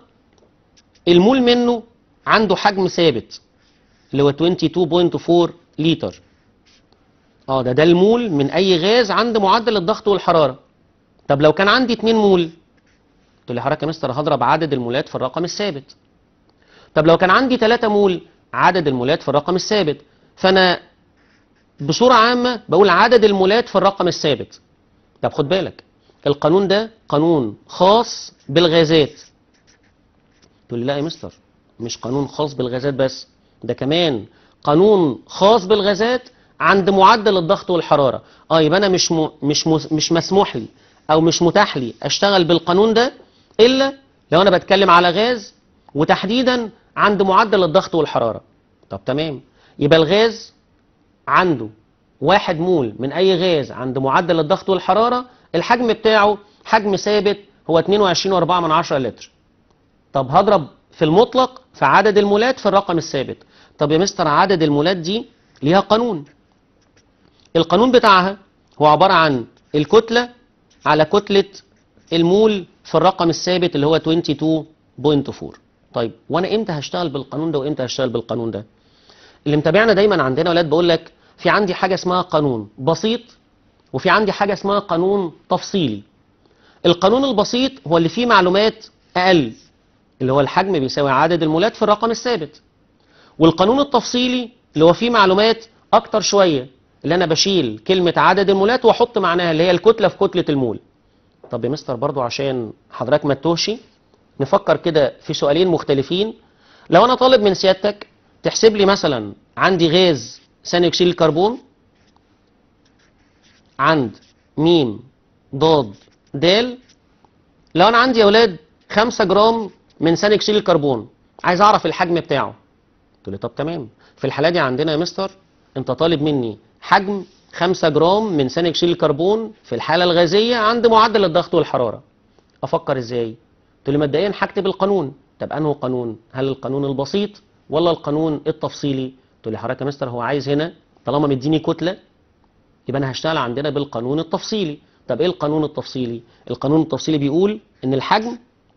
المول منه عنده حجم ثابت اللي هو 22.4 لتر اه ده ده المول من اي غاز عند معدل الضغط والحراره طب لو كان عندي 2 مول تقول لي حضرتك يا مستر هضرب عدد المولات في الرقم الثابت طب لو كان عندي 3 مول عدد المولات في الرقم الثابت فانا بصوره عامه بقول عدد المولات في الرقم الثابت طب خد بالك القانون ده قانون خاص بالغازات تقول لي لا يا مستر مش قانون خاص بالغازات بس ده كمان قانون خاص بالغازات عند معدل الضغط والحراره اه يبقى انا مش م... مش م... مش مسموح لي او مش متاح لي اشتغل بالقانون ده الا لو انا بتكلم على غاز وتحديدا عند معدل الضغط والحراره طب تمام يبقى الغاز عنده واحد مول من اي غاز عند معدل الضغط والحراره الحجم بتاعه حجم ثابت هو 22.4 من عشرة لتر طب هضرب في المطلق في عدد المولات في الرقم الثابت طب يا مستر عدد المولات دي ليها قانون القانون بتاعها هو عبارة عن الكتلة على كتلة المول في الرقم الثابت اللي هو 22.4 طيب وانا امتى هشتغل بالقانون ده وامتى هشتغل بالقانون ده اللي متابعنا دايما عندنا ولاد بقول لك في عندي حاجة اسمها قانون بسيط وفي عندي حاجة اسمها قانون تفصيلي القانون البسيط هو اللي فيه معلومات أقل اللي هو الحجم بيساوي عدد المولات في الرقم الثابت والقانون التفصيلي اللي هو فيه معلومات أكتر شوية اللي أنا بشيل كلمة عدد المولات وأحط معناها اللي هي الكتلة في كتلة المول طب يا مستر برضو عشان حضرتك ما تتوهش نفكر كده في سؤالين مختلفين لو أنا طالب من سيادتك تحسب لي مثلا عندي غاز ثاني أكسيد الكربون عند ميم ضاد دال لو انا عندي يا اولاد 5 جرام من ثاني اكسيد الكربون عايز اعرف الحجم بتاعه تقول لي طب تمام في الحاله دي عندنا يا مستر انت طالب مني حجم 5 جرام من ثاني اكسيد الكربون في الحاله الغازيه عند معدل الضغط والحراره افكر ازاي تقول لي مبدئيا هكتب القانون طب انه قانون هل القانون البسيط ولا القانون التفصيلي تقول لي حضرتك يا مستر هو عايز هنا طالما مديني كتله يبقى انا هشتغل عندنا بالقانون التفصيلي طب ايه القانون التفصيلي القانون التفصيلي بيقول ان الحجم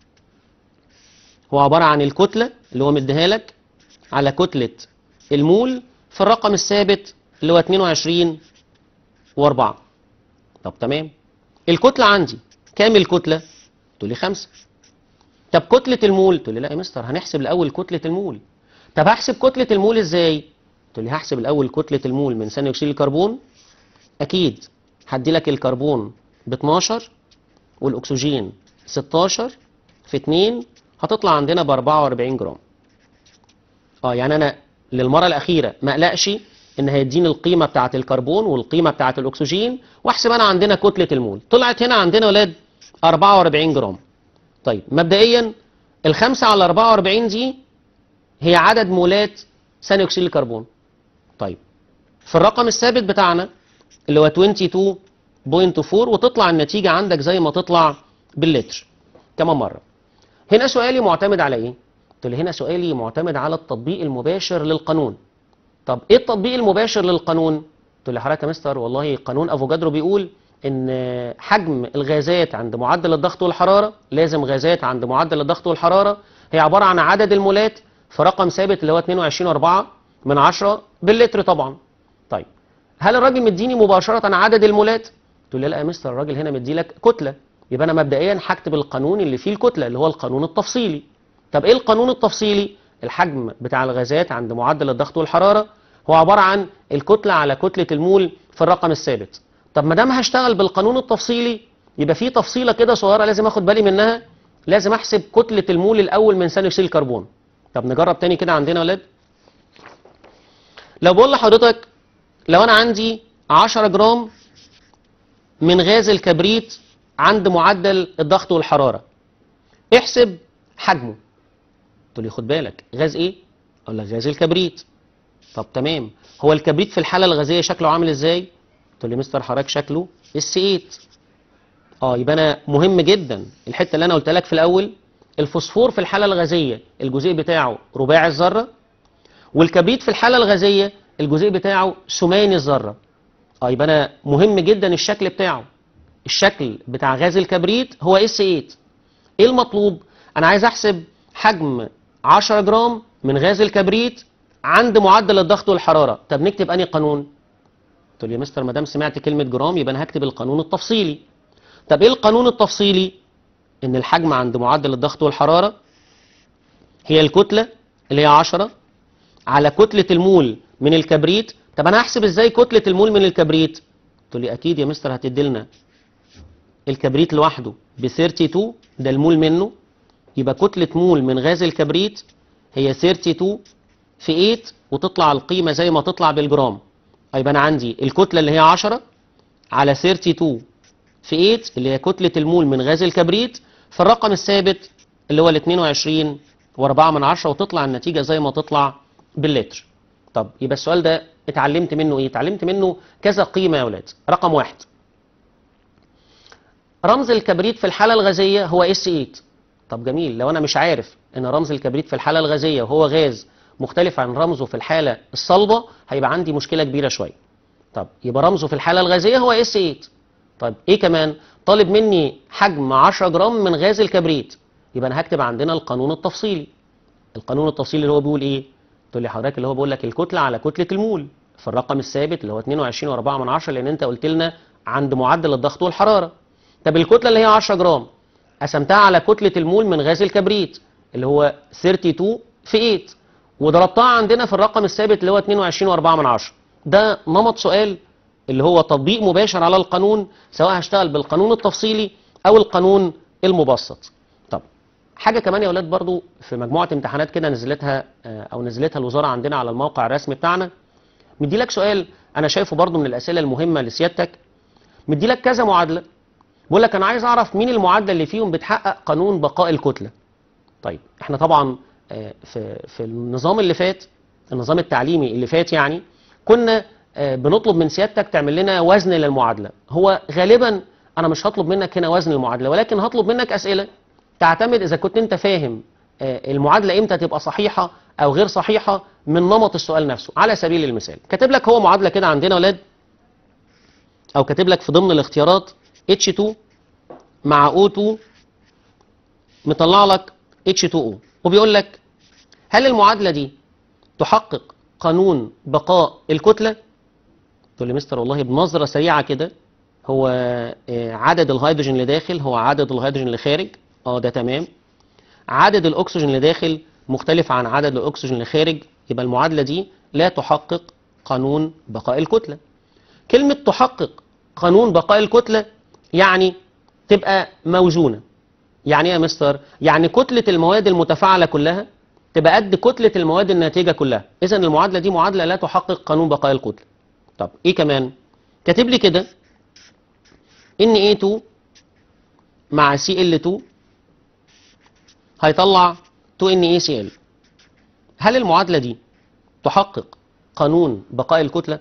هو عبارة عن الكتلة اللي هو مديها لك على كتلة المول في الرقم الثابت اللي هو 22 و4 طب تمام الكتلة عندي كام الكتلة تقول لي خمسة طب كتلة المول تقول لي لا يا مستر هنحسب الأول كتلة المول طب هحسب كتلة المول ازاي تقول لي هحسب الأول كتلة المول من ثاني أكسيد الكربون أكيد هدي لك الكربون ب 12 والأكسجين 16 في 2 هتطلع عندنا ب 44 جرام اه يعني أنا للمرة الأخيرة ما أقلقش إن هيديني القيمة بتاعة الكربون والقيمة بتاعة الأكسجين وأحسب أنا عندنا كتلة المول طلعت هنا عندنا ولاد 44 جرام طيب مبدئيا الخمسة على 44 دي هي عدد مولات ثاني أكسيد الكربون طيب في الرقم الثابت بتاعنا اللي هو 22.4 وتطلع النتيجة عندك زي ما تطلع باللتر كمان مرة هنا سؤالي معتمد على ايه قلت له هنا سؤالي معتمد على التطبيق المباشر للقانون طب ايه التطبيق المباشر للقانون قلت له حضرتك يا مستر والله قانون افوجادرو بيقول ان حجم الغازات عند معدل الضغط والحراره لازم غازات عند معدل الضغط والحراره هي عباره عن عدد المولات في رقم ثابت اللي هو 22.4 من 10 باللتر طبعا طيب هل الراجل مديني مباشره عدد المولات تقول لي لا يا مستر الراجل هنا مدي لك كتله يبقى انا مبدئيا هكتب القانون اللي فيه الكتله اللي هو القانون التفصيلي طب ايه القانون التفصيلي الحجم بتاع الغازات عند معدل الضغط والحراره هو عباره عن الكتله على كتله المول في الرقم الثابت طب ما دام هشتغل بالقانون التفصيلي يبقى في تفصيله كده صغيره لازم اخد بالي منها لازم احسب كتله المول الاول من ثاني اكسيد الكربون طب نجرب تاني كده عندنا يا ولاد لو بقول لحضرتك لو انا عندي 10 جرام من غاز الكبريت عند معدل الضغط والحراره احسب حجمه تقول لي خد بالك غاز ايه اقول لك غاز الكبريت طب تمام هو الكبريت في الحاله الغازيه شكله عامل ازاي تقول لي مستر حضرتك شكله اس 8 اه يبقى انا مهم جدا الحته اللي انا قلت لك في الاول الفوسفور في الحاله الغازيه الجزيء بتاعه رباعي الذره والكبريت في الحاله الغازيه الجزيء بتاعه ثماني الذره اه يبقى انا مهم جدا الشكل بتاعه الشكل بتاع غاز الكبريت هو اس 8 ايه المطلوب انا عايز احسب حجم 10 جرام من غاز الكبريت عند معدل الضغط والحراره طب نكتب انهي قانون تقول لي يا مستر ما دام سمعت كلمه جرام يبقى انا هكتب القانون التفصيلي طب ايه القانون التفصيلي ان الحجم عند معدل الضغط والحراره هي الكتله اللي هي 10 على كتله المول من الكبريت طب انا هحسب ازاي كتله المول من الكبريت تقول لي اكيد يا مستر هتدي لنا الكبريت لوحده ب 32 ده المول منه يبقى كتله مول من غاز الكبريت هي 32 في 8 وتطلع القيمه زي ما تطلع بالجرام يبقى انا عندي الكتله اللي هي 10 على 32 في 8 اللي هي كتله المول من غاز الكبريت في الرقم الثابت اللي هو ال 22 و4 من 10 وتطلع النتيجه زي ما تطلع باللتر طب يبقى السؤال ده اتعلمت منه ايه اتعلمت منه كذا قيمه يا اولاد رقم واحد رمز الكبريت في الحاله الغازيه هو اس 8 طب جميل لو انا مش عارف ان رمز الكبريت في الحاله الغازيه وهو غاز مختلف عن رمزه في الحاله الصلبه هيبقى عندي مشكله كبيره شويه طب يبقى رمزه في الحاله الغازيه هو اس 8 طيب ايه كمان طالب مني حجم 10 جرام من غاز الكبريت يبقى انا هكتب عندنا القانون التفصيلي القانون التفصيلي اللي هو بيقول ايه تقول لي حضرتك اللي هو بيقول لك الكتله على كتله المول في الرقم الثابت اللي هو 22 و4 من 10 لان انت قلت لنا عند معدل الضغط والحراره طب الكتله اللي هي 10 جرام قسمتها على كتله المول من غاز الكبريت اللي هو 32 في 8 وضربتها عندنا في الرقم الثابت اللي هو 22 و4 من 10 ده نمط سؤال اللي هو تطبيق مباشر على القانون سواء هشتغل بالقانون التفصيلي او القانون المبسط طب حاجه كمان يا اولاد برضو في مجموعه امتحانات كده نزلتها آه، او نزلتها الوزاره عندنا على الموقع الرسمي بتاعنا مدي لك سؤال انا شايفه برضو من الاسئله المهمه لسيادتك مدي لك كذا معادله بقول لك انا عايز اعرف مين المعادله اللي فيهم بتحقق قانون بقاء الكتله طيب احنا طبعا آه، في في النظام اللي فات النظام التعليمي اللي فات يعني كنا آه، بنطلب من سيادتك تعمل لنا وزن للمعادله هو غالبا انا مش هطلب منك هنا وزن المعادله ولكن هطلب منك اسئله تعتمد اذا كنت انت فاهم آه، المعادله امتى تبقى صحيحه او غير صحيحه من نمط السؤال نفسه على سبيل المثال كاتب لك هو معادله كده عندنا يا ولاد او كاتب لك في ضمن الاختيارات H2 مع O2 مطلع لك H2O وبيقول لك هل المعادله دي تحقق قانون بقاء الكتله تقول لي مستر والله بنظره سريعه كده هو آه، عدد الهيدروجين اللي داخل هو عدد الهيدروجين اللي خارج اه ده تمام عدد الاكسجين اللي داخل مختلف عن عدد الاكسجين اللي خارج يبقى المعادله دي لا تحقق قانون بقاء الكتله كلمه تحقق قانون بقاء الكتله يعني تبقى موزونه يعني ايه يا مستر يعني كتله المواد المتفاعله كلها تبقى قد كتله المواد الناتجه كلها اذا المعادله دي معادله لا تحقق قانون بقاء الكتله طب ايه كمان كاتب لي كده ان A2 مع Cl2 هيطلع 2NaCl هل المعادله دي تحقق قانون بقاء الكتله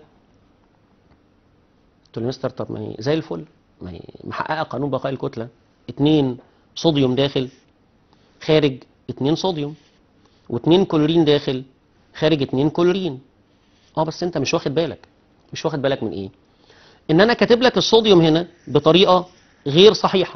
قلت له مستر طب ما هي زي الفل ما هي محققه قانون بقاء الكتله اتنين صوديوم داخل خارج اتنين صوديوم واتنين كلورين داخل خارج اتنين كلورين اه بس انت مش واخد بالك مش واخد بالك من ايه ان انا كاتب لك الصوديوم هنا بطريقه غير صحيحه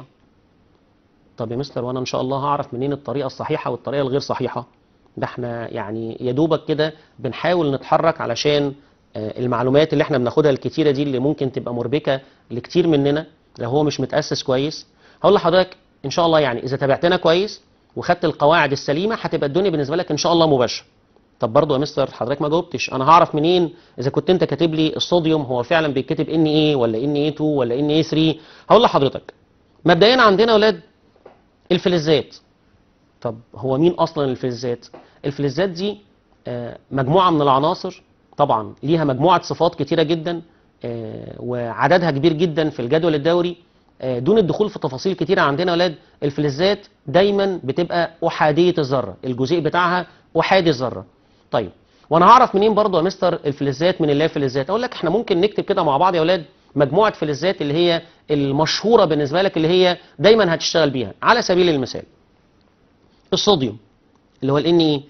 طب يا مستر وانا ان شاء الله هعرف منين الطريقه الصحيحه والطريقه الغير صحيحه ده احنا يعني يا دوبك كده بنحاول نتحرك علشان آه، المعلومات اللي احنا بناخدها الكتيره دي اللي ممكن تبقى مربكه لكتير مننا لو هو مش متاسس كويس هقول لحضرتك ان شاء الله يعني اذا تابعتنا كويس وخدت القواعد السليمه هتبقى الدنيا بالنسبه لك ان شاء الله مباشره طب برضه يا مستر حضرتك ما جاوبتش انا هعرف منين اذا كنت انت كاتب لي الصوديوم هو فعلا بيتكتب ان ايه ولا ان ايه 2 ولا ان ايه 3 هقول لحضرتك مبدئيا عندنا يا اولاد الفلزات طب هو مين اصلا الفلزات الفلزات دي آه، مجموعه من العناصر طبعا ليها مجموعه صفات كتيره جدا آه، وعددها كبير جدا في الجدول الدوري آه، دون الدخول في تفاصيل كتيره عندنا يا اولاد الفلزات دايما بتبقى احاديه الذره الجزيء بتاعها احادي الذره طيب وانا هعرف منين برضو يا مستر الفلزات من اللا فلزات اقول لك احنا ممكن نكتب كده مع بعض يا اولاد مجموعه فلزات اللي هي المشهوره بالنسبه لك اللي هي دايما هتشتغل بيها على سبيل المثال الصوديوم اللي هو الان اي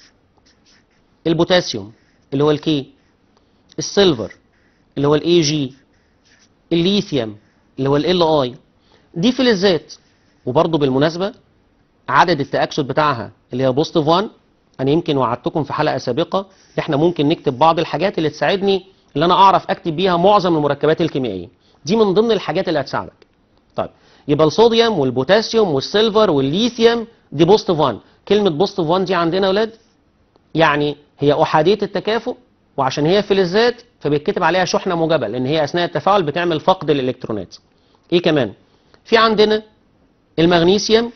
البوتاسيوم اللي هو الكي السيلفر اللي هو الاي جي الليثيوم اللي هو ال اي دي فلزات وبرضه بالمناسبه عدد التاكسد بتاعها اللي هي بوزيتيف 1 انا يمكن وعدتكم في حلقه سابقه ان احنا ممكن نكتب بعض الحاجات اللي تساعدني اللي انا اعرف اكتب بيها معظم المركبات الكيميائيه دي من ضمن الحاجات اللي هتساعدك طيب يبقى الصوديوم والبوتاسيوم والسيلفر والليثيوم دي بوزيتيف 1 كلمه بوزيتيف 1 دي عندنا يا اولاد يعني هي احاديه التكافؤ وعشان هي فلزات فبيتكتب عليها شحنه موجبه لان هي اثناء التفاعل بتعمل فقد الالكترونات ايه كمان في عندنا المغنيسيوم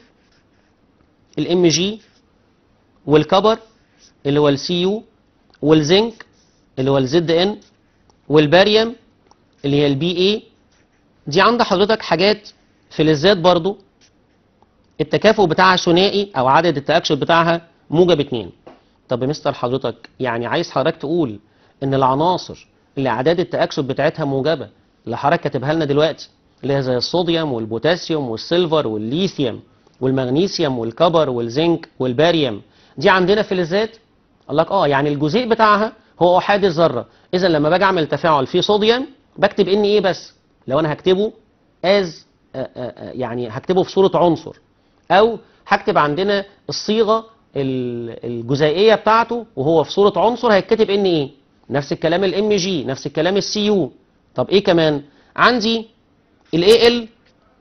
الام جي والكبر اللي هو السي يو والزنك اللي هو الزد ان والباريوم اللي هي البي اي دي عند حضرتك حاجات فلزات برضو التكافؤ بتاعها ثنائي او عدد التاكسد بتاعها موجب 2 طب يا مستر حضرتك يعني عايز حضرتك تقول ان العناصر اللي اعداد التاكسد بتاعتها موجبه اللي حضرتك كاتبها لنا دلوقتي اللي هي زي الصوديوم والبوتاسيوم والسيلفر والليثيوم والمغنيسيوم والكبر والزنك والباريوم دي عندنا فلزات قال لك اه يعني الجزيء بتاعها هو احادي الذره اذا لما باجي اعمل تفاعل فيه صوديوم بكتب ان ايه بس لو انا هكتبه از يعني هكتبه في صوره عنصر او هكتب عندنا الصيغه ال- الجزيئيه بتاعته وهو في صوره عنصر هيتكتب ان ايه نفس الكلام الام جي نفس الكلام السي يو طب ايه كمان عندي الاي ال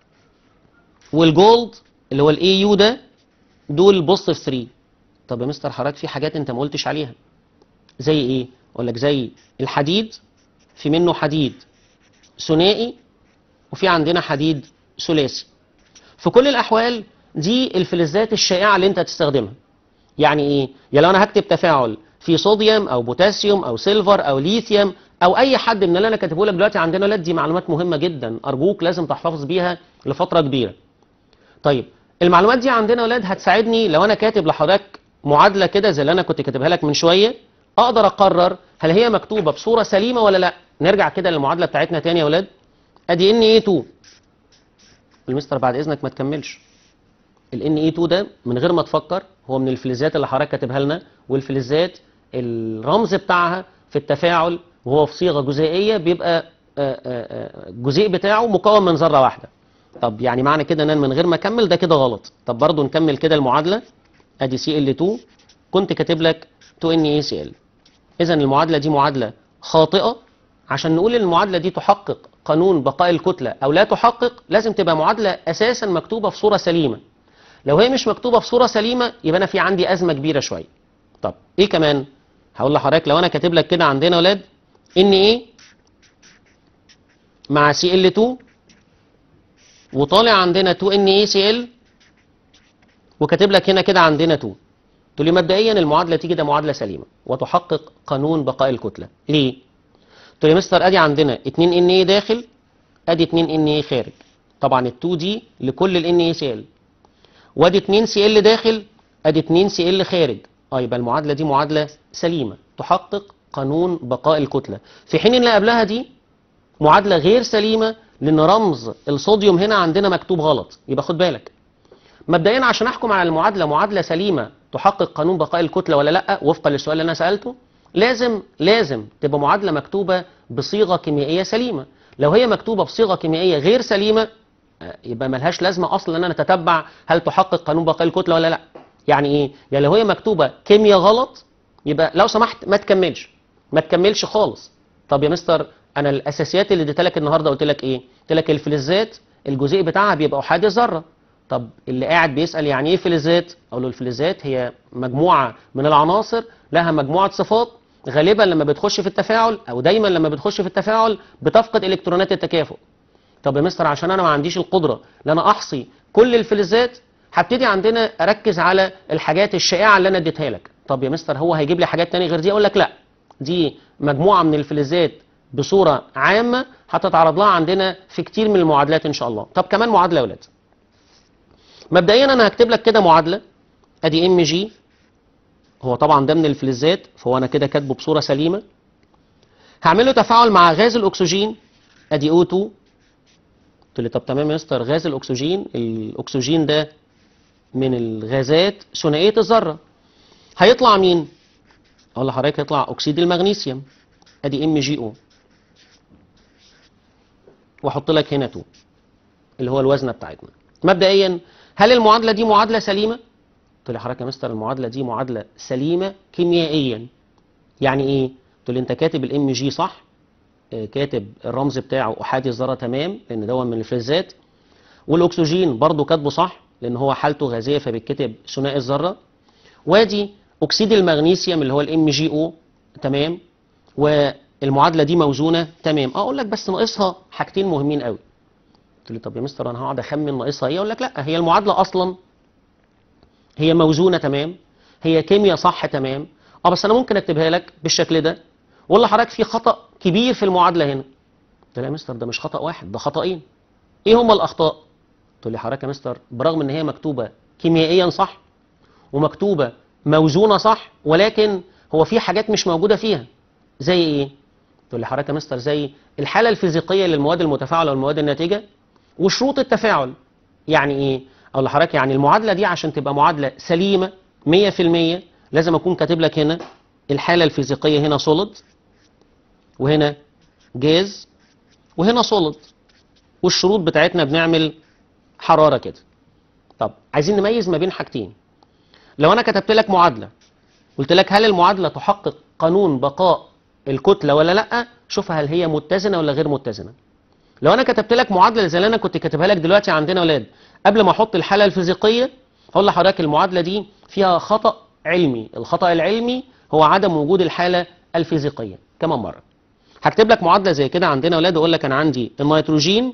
والجولد اللي هو الاي يو ده دول بوزيتيف 3 طب يا مستر حضرتك في حاجات انت ما قلتش عليها زي ايه اقول لك زي الحديد في منه حديد ثنائي وفي عندنا حديد ثلاثي في كل الاحوال دي الفلزات الشائعه اللي انت هتستخدمها يعني ايه يا لو انا هكتب تفاعل في صوديوم او بوتاسيوم او سيلفر او ليثيوم او اي حد من اللي انا كاتبه لك دلوقتي عندنا ولاد دي معلومات مهمه جدا ارجوك لازم تحتفظ بيها لفتره كبيره طيب المعلومات دي عندنا ولاد هتساعدني لو انا كاتب لحضرتك معادله كده زي اللي انا كنت كاتبها لك من شويه اقدر اقرر هل هي مكتوبه بصوره سليمه ولا لا نرجع كده للمعادله بتاعتنا تاني يا ولاد ادي ان اي 2 المستر بعد اذنك ما تكملش ال اي 2 ده من غير ما تفكر هو من الفلزات اللي حضرتك كاتبها لنا والفلزات الرمز بتاعها في التفاعل وهو في صيغه جزيئيه بيبقى آه، آه، آه، الجزيء بتاعه مكون من ذره واحده طب يعني معنى كده ان انا من غير ما اكمل ده كده غلط طب برضو نكمل كده المعادله ادي سي ال 2 كنت كاتب لك 2 ان اي سي ال اذا المعادله دي معادله خاطئه عشان نقول ان المعادله دي تحقق قانون بقاء الكتله او لا تحقق لازم تبقى معادله اساسا مكتوبه في صوره سليمه لو هي مش مكتوبه في صوره سليمه يبقى انا في عندي ازمه كبيره شويه طب ايه كمان هقول لحضرتك لو انا كاتب لك كده عندنا يا ولاد ان ايه مع سي ال 2 وطالع عندنا 2 ان اي سي ال وكاتب لك هنا كده عندنا 2 تقول لي مبدئيا المعادله تيجي ده معادله سليمه وتحقق قانون بقاء الكتله ليه تقول لي يا مستر ادي عندنا 2 ان اي داخل ادي 2 ان اي خارج طبعا ال2 دي لكل الان اي سي ال وادي 2 سي ال داخل ادي 2 سي ال خارج اه يبقى المعادله دي معادله سليمه تحقق قانون بقاء الكتله في حين اللي قبلها دي معادله غير سليمه لان رمز الصوديوم هنا عندنا مكتوب غلط يبقى خد بالك مبدئيا عشان احكم على المعادله معادله سليمه تحقق قانون بقاء الكتله ولا لا وفقا للسؤال اللي انا سالته لازم لازم تبقى معادله مكتوبه بصيغه كيميائيه سليمه لو هي مكتوبه بصيغه كيميائيه غير سليمه آه، يبقى ملهاش لازمه اصلا ان انا اتتبع هل تحقق قانون بقاء الكتله ولا لا يعني ايه يعني لو هي مكتوبه كيمياء غلط يبقى لو سمحت ما تكملش ما تكملش خالص طب يا مستر انا الاساسيات اللي اديتها لك النهارده قلت لك ايه قلت لك الفلزات الجزيء بتاعها بيبقى احادي الذره طب اللي قاعد بيسال يعني ايه فلزات اقول له الفلزات هي مجموعه من العناصر لها مجموعه صفات غالبا لما بتخش في التفاعل او دايما لما بتخش في التفاعل بتفقد الكترونات التكافؤ طب يا مستر عشان انا ما عنديش القدره ان انا احصي كل الفلزات هبتدي عندنا اركز على الحاجات الشائعه اللي انا اديتها لك طب يا مستر هو هيجيب لي حاجات تانية غير دي اقول لك لا دي مجموعه من الفلزات بصوره عامه هتتعرض لها عندنا في كتير من المعادلات ان شاء الله طب كمان معادله يا ولاد مبدئيا انا هكتب لك كده معادله ادي ام جي هو طبعا ده من الفلزات فهو انا كده كاتبه بصوره سليمه هعمل له تفاعل مع غاز الاكسجين ادي O2 قلت لي طب تمام يا مستر غاز الاكسجين الاكسجين ده من الغازات ثنائيه الذره هيطلع مين اقول لحضرتك هيطلع اكسيد المغنيسيوم ادي ام جي او واحط لك هنا 2 اللي هو الوزنه بتاعتنا مبدئيا هل المعادله دي معادله سليمه قلت لي حضرتك يا مستر المعادله دي معادله سليمه كيميائيا يعني ايه قلت لي انت كاتب الام جي صح آه، كاتب الرمز بتاعه احادي الذره تمام لان ده من الفلزات والاكسجين برضو كاتبه صح لان هو حالته غازيه فبيتكتب ثنائي الذره وادي اكسيد المغنيسيوم اللي هو الام جي او تمام والمعادله دي موزونه تمام اه اقول لك بس ناقصها حاجتين مهمين قوي قلت لي طب يا مستر انا هقعد اخمن ناقصها ايه اقول لك لا هي المعادله اصلا هي موزونه تمام هي كيمياء صح تمام اه بس انا ممكن اكتبها لك بالشكل ده واقول لحضرتك في خطا كبير في المعادله هنا قلت له يا مستر ده مش خطا واحد ده خطأين ايه هما الاخطاء قلت لي حضرتك يا مستر برغم ان هي مكتوبه كيميائيا صح ومكتوبه موزونه صح ولكن هو في حاجات مش موجوده فيها زي ايه تقول لي حضرتك يا مستر زي الحاله الفيزيقيه للمواد المتفاعله والمواد الناتجه وشروط التفاعل يعني ايه اقول لحضرتك يعني المعادله دي عشان تبقى معادله سليمه 100% لازم اكون كاتب لك هنا الحاله الفيزيقيه هنا سوليد وهنا جاز وهنا سوليد والشروط بتاعتنا بنعمل حراره كده طب عايزين نميز ما بين حاجتين لو انا كتبت لك معادله قلت لك هل المعادله تحقق قانون بقاء الكتله ولا لا شوف هل هي متزنه ولا غير متزنه لو انا كتبت لك معادله زي اللي انا كنت كاتبها لك دلوقتي عندنا اولاد قبل ما احط الحاله الفيزيقيه هقول لحضرتك المعادله دي فيها خطا علمي الخطا العلمي هو عدم وجود الحاله الفيزيقيه كمان مره هكتب لك معادله زي كده عندنا اولاد واقول لك انا عندي النيتروجين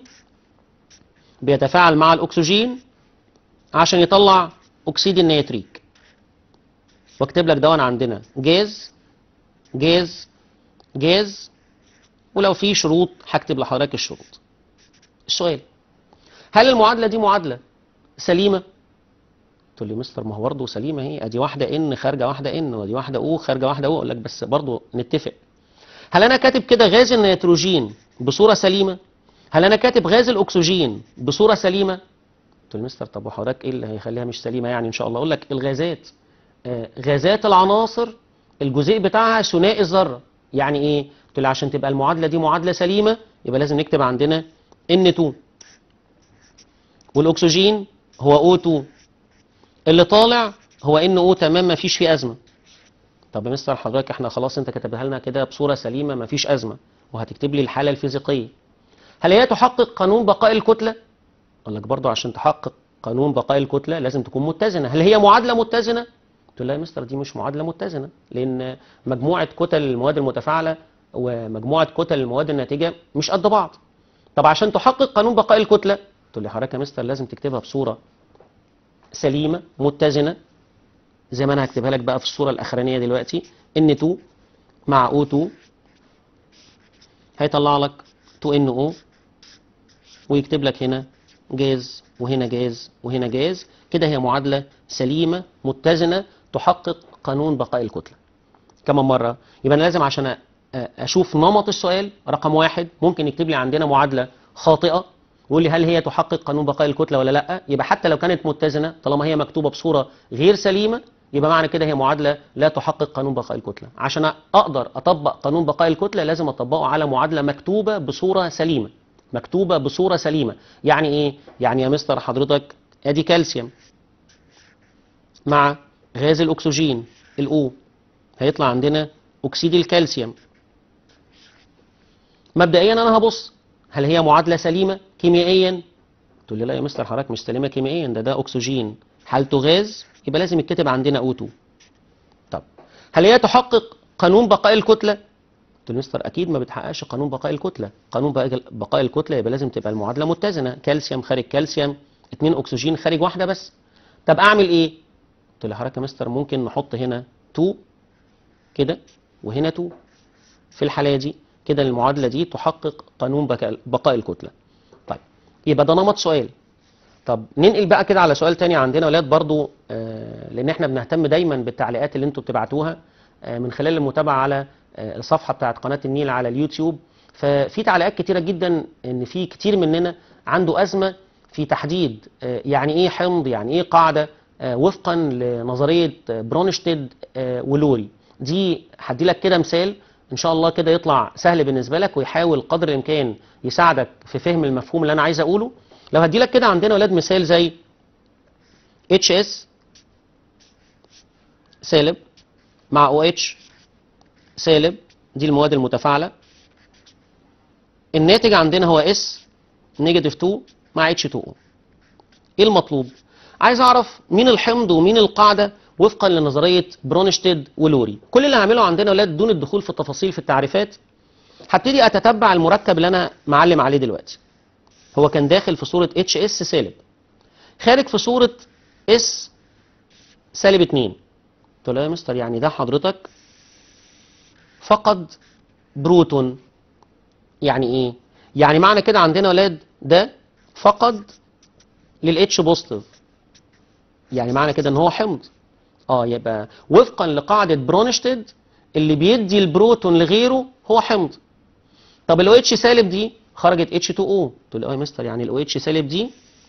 بيتفاعل مع الاكسجين عشان يطلع اكسيد النيتريك واكتب لك دون عندنا جاز جاز جاز ولو في شروط هكتب لحضرتك الشروط السؤال هل المعادله دي معادله سليمه تقول لي مستر ما هو برضه سليمه اهي ادي واحده ان خارجه واحده ان ودي واحده او خارجه واحده او اقول لك بس برضه نتفق هل انا كاتب كده غاز النيتروجين بصوره سليمه هل انا كاتب غاز الاكسجين بصوره سليمه قلت له مستر طب وحضرتك ايه اللي هيخليها مش سليمه يعني ان شاء الله اقول لك الغازات آه، غازات العناصر الجزيء بتاعها ثنائي الذره يعني ايه قلت له عشان تبقى المعادله دي معادله سليمه يبقى لازم نكتب عندنا N2 والاكسجين هو O2 اللي طالع هو NO تمام ما فيش فيه ازمه طب يا مستر حضرتك احنا خلاص انت كتبها لنا كده بصوره سليمه ما فيش ازمه وهتكتب لي الحاله الفيزيقيه هل هي تحقق قانون بقاء الكتله اقول لك برضو عشان تحقق قانون بقاء الكتله لازم تكون متزنه هل هي معادله متزنه قلت له لا يا مستر دي مش معادله متزنه لان مجموعه كتل المواد المتفاعله ومجموعه كتل المواد الناتجه مش قد بعض طب عشان تحقق قانون بقاء الكتله قلت له حضرتك يا مستر لازم تكتبها بصوره سليمه متزنه زي ما انا هكتبها لك بقى في الصوره الاخرانيه دلوقتي N2 مع O2 هيطلع لك 2NO ويكتب لك هنا جاز وهنا جاز وهنا جاز كده هي معادلة سليمة متزنة تحقق قانون بقاء الكتلة كمان مرة يبقى أنا لازم عشان أ- أشوف نمط السؤال رقم واحد ممكن يكتب لي عندنا معادلة خاطئة ويقول لي هل هي تحقق قانون بقاء الكتله ولا لا يبقى حتى لو كانت متزنه طالما هي مكتوبه بصوره غير سليمه يبقى معنى كده هي معادله لا تحقق قانون بقاء الكتله عشان اقدر اطبق قانون بقاء الكتله لازم اطبقه على معادله مكتوبه بصوره سليمه مكتوبه بصوره سليمه يعني ايه يعني يا مستر حضرتك ادي كالسيوم مع غاز الاكسجين الاو هيطلع عندنا اكسيد الكالسيوم مبدئيا انا هبص هل هي معادله سليمه كيميائيا تقول لي لا يا مستر حضرتك مش سليمه كيميائيا ده ده اكسجين حالته غاز يبقى لازم يتكتب عندنا O2 طب هل هي تحقق قانون بقاء الكتله قلت له مستر اكيد ما بتحققش قانون بقاء الكتله قانون بقاء- بقاء الكتله يبقى لازم تبقى المعادله متزنه كالسيوم خارج كالسيوم اتنين اكسجين خارج واحده بس طب اعمل ايه قلت له حضرتك يا مستر ممكن نحط هنا 2 كده وهنا 2 في الحالة دي كده المعادلة دي تحقق قانون بقاء بقاء الكتلة طيب يبقى ده نمط سؤال طب ننقل بقى كده على سؤال تاني عندنا ولاد برضو آه لان احنا بنهتم دايما بالتعليقات اللي انتوا بتبعتوها آه من خلال المتابعة على آه الصفحة بتاعت قناة النيل على اليوتيوب ففي تعليقات كتيرة جدا ان في كتير مننا عنده أزمة في تحديد آه يعني ايه حمض يعني ايه قاعدة آه وفقا لنظرية آه، برونشتيد آه، ولوري دي هدي لك كده مثال ان شاء الله كده يطلع سهل بالنسبه لك ويحاول قدر الامكان يساعدك في فهم المفهوم اللي انا عايز اقوله لو هدي لك كده عندنا ولاد مثال زي اتش اس سالب مع او اتش سالب دي المواد المتفاعله الناتج عندنا هو اس نيجاتيف 2 مع اتش 2 او ايه المطلوب عايز اعرف مين الحمض ومين القاعده وفقا لنظريه برونشتيد ولوري كل اللي هعمله عندنا ولاد دون الدخول في التفاصيل في التعريفات هبتدي اتتبع المركب اللي انا معلم عليه دلوقتي هو كان داخل في صوره اتش اس سالب خارج في صوره اس سالب 2 قلت له يا مستر يعني ده حضرتك فقد بروتون يعني ايه يعني معنى كده عندنا ولاد ده فقد للاتش بوزيتيف يعني معنى كده ان هو حمض اه يبقى وفقا لقاعده برونشتيد اللي بيدي البروتون لغيره هو حمض طب الاو اتش سالب دي خرجت اتش 2 او قلت له اه يا مستر يعني الاو اتش سالب دي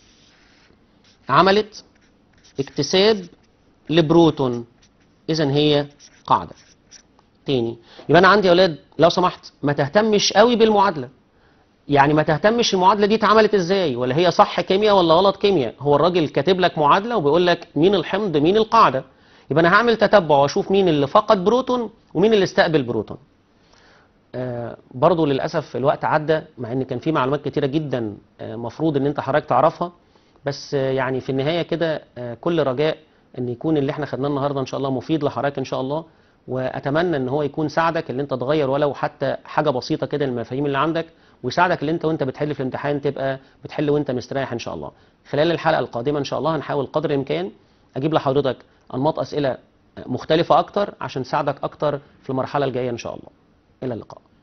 عملت اكتساب لبروتون اذا هي قاعده تاني يبقى انا عندي يا اولاد لو سمحت ما تهتمش قوي بالمعادله يعني ما تهتمش المعادله دي اتعملت ازاي ولا هي صح كيمياء ولا غلط كيمياء هو الراجل كاتب لك معادله وبيقول لك مين الحمض مين القاعده يبقى انا هعمل تتبع واشوف مين اللي فقد بروتون ومين اللي استقبل بروتون آه برضو للاسف الوقت عدى مع ان كان في معلومات كتيره جدا آه مفروض ان انت حضرتك تعرفها بس آه يعني في النهايه كده آه كل رجاء ان يكون اللي احنا خدناه النهارده ان شاء الله مفيد لحضرتك ان شاء الله واتمنى ان هو يكون ساعدك ان انت تغير ولو حتى حاجه بسيطه كده المفاهيم اللي عندك ويساعدك ان انت وانت بتحل في الامتحان تبقى بتحل وانت مستريح ان شاء الله خلال الحلقه القادمه ان شاء الله هنحاول قدر الامكان اجيب لحضرتك انماط اسئله مختلفه اكتر عشان تساعدك اكتر في المرحله الجايه ان شاء الله الى اللقاء